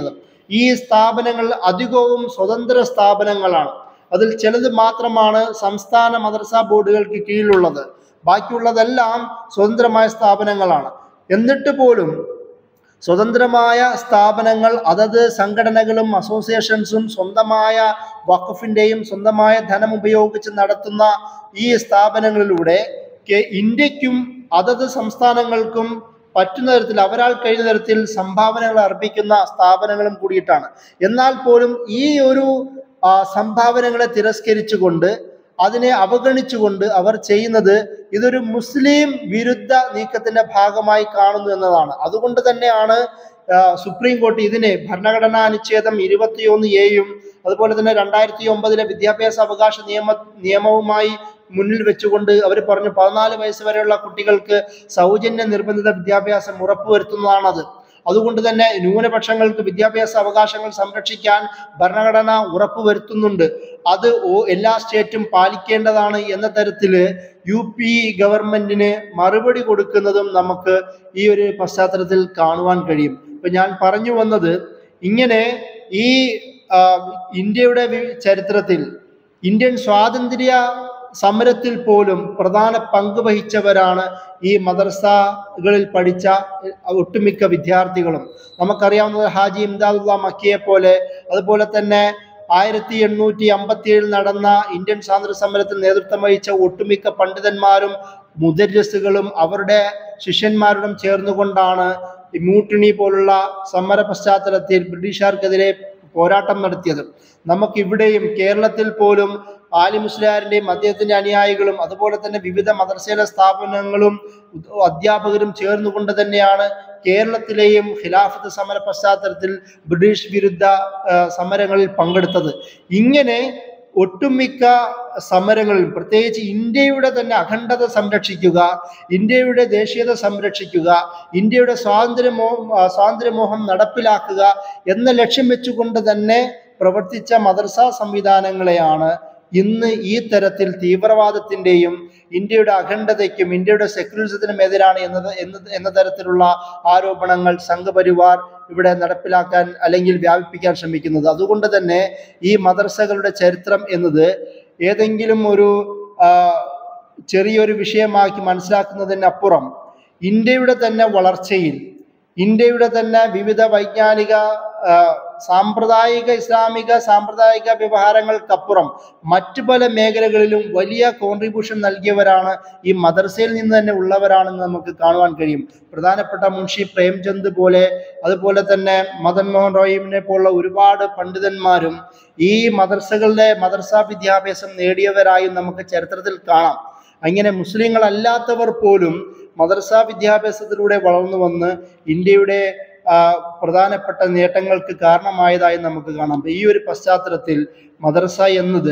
Speaker 1: ഈ സ്ഥാപനങ്ങൾ അധികവും സ്വതന്ത്ര സ്ഥാപനങ്ങളാണ് അതിൽ ചിലത് മാത്രമാണ് സംസ്ഥാന മദ്രസ ബോർഡുകൾക്ക് കീഴിലുള്ളത് ബാക്കിയുള്ളതെല്ലാം സ്വതന്ത്രമായ സ്ഥാപനങ്ങളാണ് എന്നിട്ട് പോലും സ്വതന്ത്രമായ സ്ഥാപനങ്ങൾ അതത് സംഘടനകളും അസോസിയേഷൻസും സ്വന്തമായ വഖഫിൻ്റെയും സ്വന്തമായ ധനം ഉപയോഗിച്ച് നടത്തുന്ന ഈ സ്ഥാപനങ്ങളിലൂടെ കെ- ഇന്ത്യക്കും അതത് സംസ്ഥാനങ്ങൾക്കും പറ്റുന്ന തരത്തിൽ അവരാൾ കഴിയുന്ന തരത്തിൽ സംഭാവനകൾ അർപ്പിക്കുന്ന സ്ഥാപനങ്ങളും കൂടിയിട്ടാണ് എന്നാൽ പോലും ഈ ഒരു ആ, സംഭാവനകളെ തിരസ്കരിച്ചുകൊണ്ട് അതിനെ അവഗണിച്ചുകൊണ്ട് അവർ ചെയ്യുന്നത് ഇതൊരു മുസ്ലിം വിരുദ്ധ നീക്കത്തിന്റെ ഭാഗമായി കാണുന്നു എന്നതാണ് അതുകൊണ്ട് തന്നെയാണ് ആ, സുപ്രീം കോടതി ഇതിനെ ഭരണഘടനാ അനുച്ഛേദം ഇരുപത്തിയൊന്ന് എയും അതുപോലെ തന്നെ രണ്ടായിരത്തി ഒമ്പതിലെ വിദ്യാഭ്യാസ അവകാശ നിയമ നിയമവുമായി മുന്നിൽ വെച്ചുകൊണ്ട് അവർ പറഞ്ഞു പതിനാല് വയസ്സ് വരെയുള്ള കുട്ടികൾക്ക് സൗജന്യ നിർബന്ധിത വിദ്യാഭ്യാസം ഉറപ്പുവരുത്തുന്നതാണത് അതുകൊണ്ട് തന്നെ ന്യൂനപക്ഷങ്ങൾക്ക് വിദ്യാഭ്യാസ അവകാശങ്ങൾ സംരക്ഷിക്കാൻ ഭരണഘടന ഉറപ്പുവരുത്തുന്നുണ്ട് അത് ഓ- എല്ലാ സ്റ്റേറ്റും പാലിക്കേണ്ടതാണ് എന്ന തരത്തില് യു പി ഗവൺമെന്റിന് മറുപടി കൊടുക്കുന്നതും നമുക്ക് ഈ ഒരു പശ്ചാത്തലത്തിൽ കാണുവാൻ കഴിയും ഇപ്പൊ ഞാൻ പറഞ്ഞു വന്നത് ഇങ്ങനെ ഈ ആ, ഇന്ത്യയുടെ വി- ചരിത്രത്തിൽ ഇന്ത്യൻ സ്വാതന്ത്ര്യ സമരത്തിൽ പോലും പ്രധാന പങ്ക് വഹിച്ചവരാണ് ഈ മദ്രസകളിൽ പഠിച്ച ഒട്ടുമിക്ക വിദ്യാർത്ഥികളും നമുക്കറിയാവുന്നത് ഹാജി ഇംദാദുള്ള മക്കിയെ പോലെ അതുപോലെ തന്നെ ആയിരത്തി എണ്ണൂറ്റി അമ്പത്തി ഏഴിൽ നടന്ന ഇന്ത്യൻ സ്വാതന്ത്ര്യ സമരത്തിൽ നേതൃത്വം വഹിച്ച ഒട്ടുമിക്ക പണ്ഡിതന്മാരും മുദര്യസുകളും അവരുടെ ശിഷ്യന്മാരോടും ചേർന്നുകൊണ്ടാണ് ഈ മൂട്ടിണി പോലുള്ള സമര പശ്ചാത്തലത്തിൽ ബ്രിട്ടീഷുകാർക്കെതിരെ പോരാട്ടം നടത്തിയത് നമുക്കിവിടെയും കേരളത്തിൽ പോലും ആലി മുസ്ലിയാരിന്റെയും അദ്ദേഹത്തിന്റെ അനുയായികളും അതുപോലെ തന്നെ വിവിധ മദ്രസയിലെ സ്ഥാപനങ്ങളും ഉദ് അധ്യാപകരും ചേർന്നുകൊണ്ട് തന്നെയാണ് കേരളത്തിലെയും ഖിലാഫത്ത് സമര പശ്ചാത്തലത്തിൽ ബ്രിട്ടീഷ് വിരുദ്ധ ആ, സമരങ്ങളിൽ പങ്കെടുത്തത് ഇങ്ങനെ ഒട്ടുമിക്ക സമരങ്ങളിൽ പ്രത്യേകിച്ച് ഇന്ത്യയുടെ തന്നെ അഖണ്ഡത സംരക്ഷിക്കുക ഇന്ത്യയുടെ ദേശീയത സംരക്ഷിക്കുക ഇന്ത്യയുടെ സ്വാതന്ത്ര്യമോ ആ, സ്വാതന്ത്ര്യമോഹം നടപ്പിലാക്കുക എന്ന ലക്ഷ്യം വെച്ചുകൊണ്ട് തന്നെ പ്രവർത്തിച്ച മദ്രസ സംവിധാനങ്ങളെയാണ് ഇന്ന് ഈ തരത്തിൽ തീവ്രവാദത്തിന്റെയും ഇന്ത്യയുടെ അഖണ്ഡതയ്ക്കും ഇന്ത്യയുടെ സെക്യുലറിസത്തിനും എതിരാണ് എന്നത് എന്ന എന്ന തരത്തിലുള്ള ആരോപണങ്ങൾ സംഘപരിവാർ ഇവിടെ നടപ്പിലാക്കാൻ അല്ലെങ്കിൽ വ്യാപിപ്പിക്കാൻ ശ്രമിക്കുന്നത് അതുകൊണ്ട് തന്നെ ഈ മദ്രസകളുടെ ചരിത്രം എന്നത് ഏതെങ്കിലും ഒരു ആ, ചെറിയൊരു വിഷയമാക്കി മനസ്സിലാക്കുന്നതിനപ്പുറം ഇന്ത്യയുടെ തന്നെ വളർച്ചയിൽ ഇന്ത്യയുടെ തന്നെ വിവിധ വൈജ്ഞാനിക ആ, സാമ്പ്രദായിക ഇസ്ലാമിക സാമ്പ്രദായിക വ്യവഹാരങ്ങൾക്കപ്പുറം മറ്റു പല മേഖലകളിലും വലിയ കോൺട്രിബ്യൂഷൻ നൽകിയവരാണ് ഈ മദർസയിൽ നിന്ന് തന്നെ ഉള്ളവരാണെന്ന് നമുക്ക് കാണുവാൻ കഴിയും പ്രധാനപ്പെട്ട മുൻഷി പ്രേംചന്ദ് പോലെ അതുപോലെ തന്നെ മദൻ മോഹൻ റോയിമിനെ പോലുള്ള ഒരുപാട് പണ്ഡിതന്മാരും ഈ മദർസകളുടെ മദർസ വിദ്യാഭ്യാസം നേടിയവരായും നമുക്ക് ചരിത്രത്തിൽ കാണാം അങ്ങനെ മുസ്ലിങ്ങളല്ലാത്തവർ പോലും മദർസ വിദ്യാഭ്യാസത്തിലൂടെ വളർന്നു വന്ന് ഇന്ത്യയുടെ ആ, പ്രധാനപ്പെട്ട നേട്ടങ്ങൾക്ക് കാരണമായതായി നമുക്ക് കാണാം ഈ ഒരു പശ്ചാത്തലത്തിൽ മദർസ എന്നത്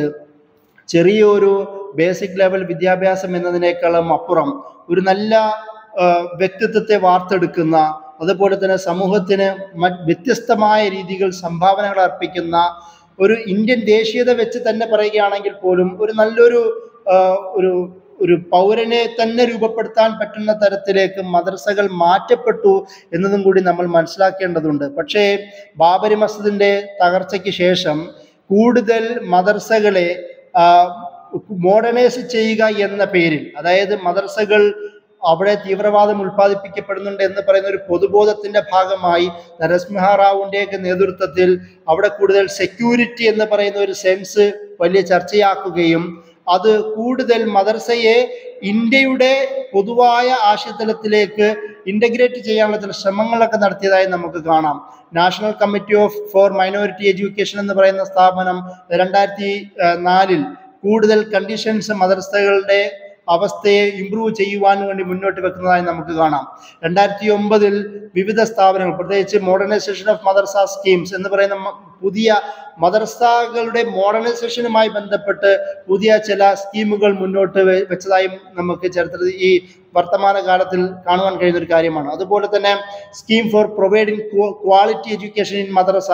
Speaker 1: ചെറിയൊരു ബേസിക് ലെവൽ വിദ്യാഭ്യാസം എന്നതിനേക്കാളും അപ്പുറം ഒരു നല്ല ആ, വ്യക്തിത്വത്തെ വാർത്തെടുക്കുന്ന അതുപോലെ തന്നെ സമൂഹത്തിന് മറ്റ് വ്യത്യസ്തമായ രീതികൾ സംഭാവനകൾ അർപ്പിക്കുന്ന ഒരു ഇന്ത്യൻ ദേശീയത വെച്ച് തന്നെ പറയുകയാണെങ്കിൽ പോലും ഒരു നല്ലൊരു ആ, ഒരു ഒരു പൗരനെ തന്നെ രൂപപ്പെടുത്താൻ പറ്റുന്ന തരത്തിലേക്ക് മദ്രസകൾ മാറ്റപ്പെട്ടു എന്നതും കൂടി നമ്മൾ മനസ്സിലാക്കേണ്ടതുണ്ട് പക്ഷേ ബാബരി മസ്ജിദിന്റെ തകർച്ചയ്ക്ക് ശേഷം കൂടുതൽ മദർസകളെ മോഡേണൈസ് ചെയ്യുക എന്ന പേരിൽ അതായത് മദർസകൾ അവിടെ തീവ്രവാദം ഉൽപ്പാദിപ്പിക്കപ്പെടുന്നുണ്ട് എന്ന് പറയുന്ന ഒരു പൊതുബോധത്തിന്റെ ഭാഗമായി നരസിംഹ റാവുവിന്റെയൊക്കെ നേതൃത്വത്തിൽ അവിടെ കൂടുതൽ സെക്യൂരിറ്റി എന്ന് പറയുന്ന ഒരു സെൻസ് വലിയ ചർച്ചയാക്കുകയും അത് കൂടുതൽ മദർസയെ ഇന്ത്യയുടെ പൊതുവായ ആശയതലത്തിലേക്ക് ഇന്റഗ്രേറ്റ് ചെയ്യാനുള്ള ചില ശ്രമങ്ങളൊക്കെ നടത്തിയതായി നമുക്ക് കാണാം national committee of for minority education എന്ന് പറയുന്ന സ്ഥാപനം രണ്ടായിരത്തി നാലിൽ കൂടുതൽ കണ്ടീഷൻസ് മദർസകളുടെ അവസ്ഥയെ ഇമ്പ്രൂവ് ചെയ്യുവാൻ വേണ്ടി മുന്നോട്ട് വെക്കുന്നതായി നമുക്ക് കാണാം രണ്ടായിരത്തി ഒമ്പതിൽ വിവിധ സ്ഥാപനങ്ങൾ പ്രത്യേകിച്ച് മോഡേണൈസേഷൻ ഓഫ് മദർസ സ്കീംസ് എന്ന് പറയുന്ന മ- പുതിയ മദർസകളുടെ മോഡേണൈസേഷനുമായി ബന്ധപ്പെട്ട് പുതിയ ചില സ്കീമുകൾ മുന്നോട്ട് വെ- വെച്ചതായും നമുക്ക് ചരിത്രത്തിൽ ഈ വർത്തമാന കാലത്തിൽ കാണുവാൻ കഴിയുന്ന ഒരു കാര്യമാണ് അതുപോലെ തന്നെ scheme for providing quality education in madrasas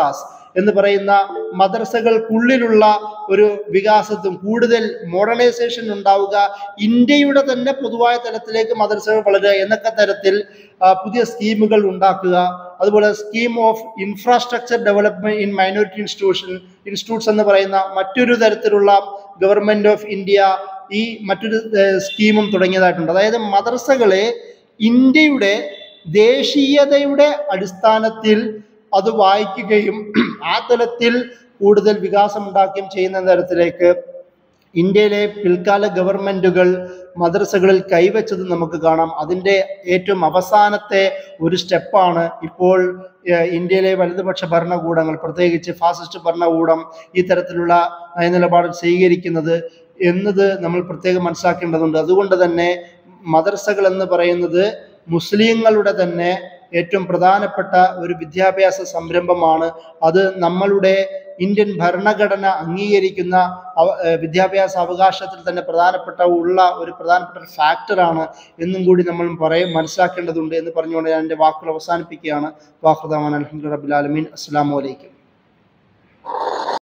Speaker 1: എന്ന് പറയുന്ന മദ്രസകൾക്കുള്ളിലുള്ള ഒരു വികാസത്തും കൂടുതൽ മോഡേണൈസേഷൻ ഉണ്ടാവുക ഇന്ത്യയുടെ തന്നെ പൊതുവായ തലത്തിലേക്ക് മദ്രസകൾ വളരുക എന്നൊക്കെ തരത്തിൽ ആ, പുതിയ സ്കീമുകൾ ഉണ്ടാക്കുക അതുപോലെ scheme of infrastructure development in minority institution institutes എന്ന് പറയുന്ന മറ്റൊരു തരത്തിലുള്ള ഗവൺമെന്റ് ഓഫ് ഇന്ത്യ ഈ മറ്റൊരു ഏഹ്, സ്കീമും തുടങ്ങിയതായിട്ടുണ്ട് അതായത് മദ്രസകളെ ഇന്ത്യയുടെ ദേശീയതയുടെ അടിസ്ഥാനത്തിൽ അത് വായിക്കുകയും ആ തലത്തിൽ കൂടുതൽ വികാസം ഉണ്ടാക്കുകയും ചെയ്യുന്ന തരത്തിലേക്ക് ഇന്ത്യയിലെ പിൽക്കാല ഗവൺമെന്റുകൾ മദ്രസകളിൽ കൈവച്ചത് നമുക്ക് കാണാം അതിൻ്റെ ഏറ്റവും അവസാനത്തെ ഒരു സ്റ്റെപ്പാണ് ഇപ്പോൾ ഏഹ്, ഇന്ത്യയിലെ വലതുപക്ഷ ഭരണകൂടങ്ങൾ പ്രത്യേകിച്ച് ഫാസിസ്റ്റ് ഭരണകൂടം ഈ തരത്തിലുള്ള നയനിലപാട് സ്വീകരിക്കുന്നത് എന്നത് നമ്മൾ പ്രത്യേകം മനസ്സിലാക്കേണ്ടതുണ്ട് അതുകൊണ്ട് തന്നെ മദ്രസകൾ എന്ന് പറയുന്നത് മുസ്ലിങ്ങളുടെ തന്നെ ഏറ്റവും പ്രധാനപ്പെട്ട ഒരു വിദ്യാഭ്യാസ സംരംഭമാണ് അത് നമ്മളുടെ ഇന്ത്യൻ ഭരണഘടന അംഗീകരിക്കുന്ന അവ- ഏഹ് വിദ്യാഭ്യാസ അവകാശത്തിൽ തന്നെ പ്രധാനപ്പെട്ട ഉള്ള ഒരു പ്രധാനപ്പെട്ട ഒരു ഫാക്ടറാണ് എന്നും കൂടി നമ്മൾ പറയും മനസ്സിലാക്കേണ്ടതുണ്ട് എന്ന് പറഞ്ഞുകൊണ്ട് ഞാൻ എൻ്റെ വാക്കുകൾ അവസാനിപ്പിക്കുകയാണ് വാഹുദാൻ അലഹമുല്ലാ റബുലാലമീൻ അസ്സാം വലൈക്കും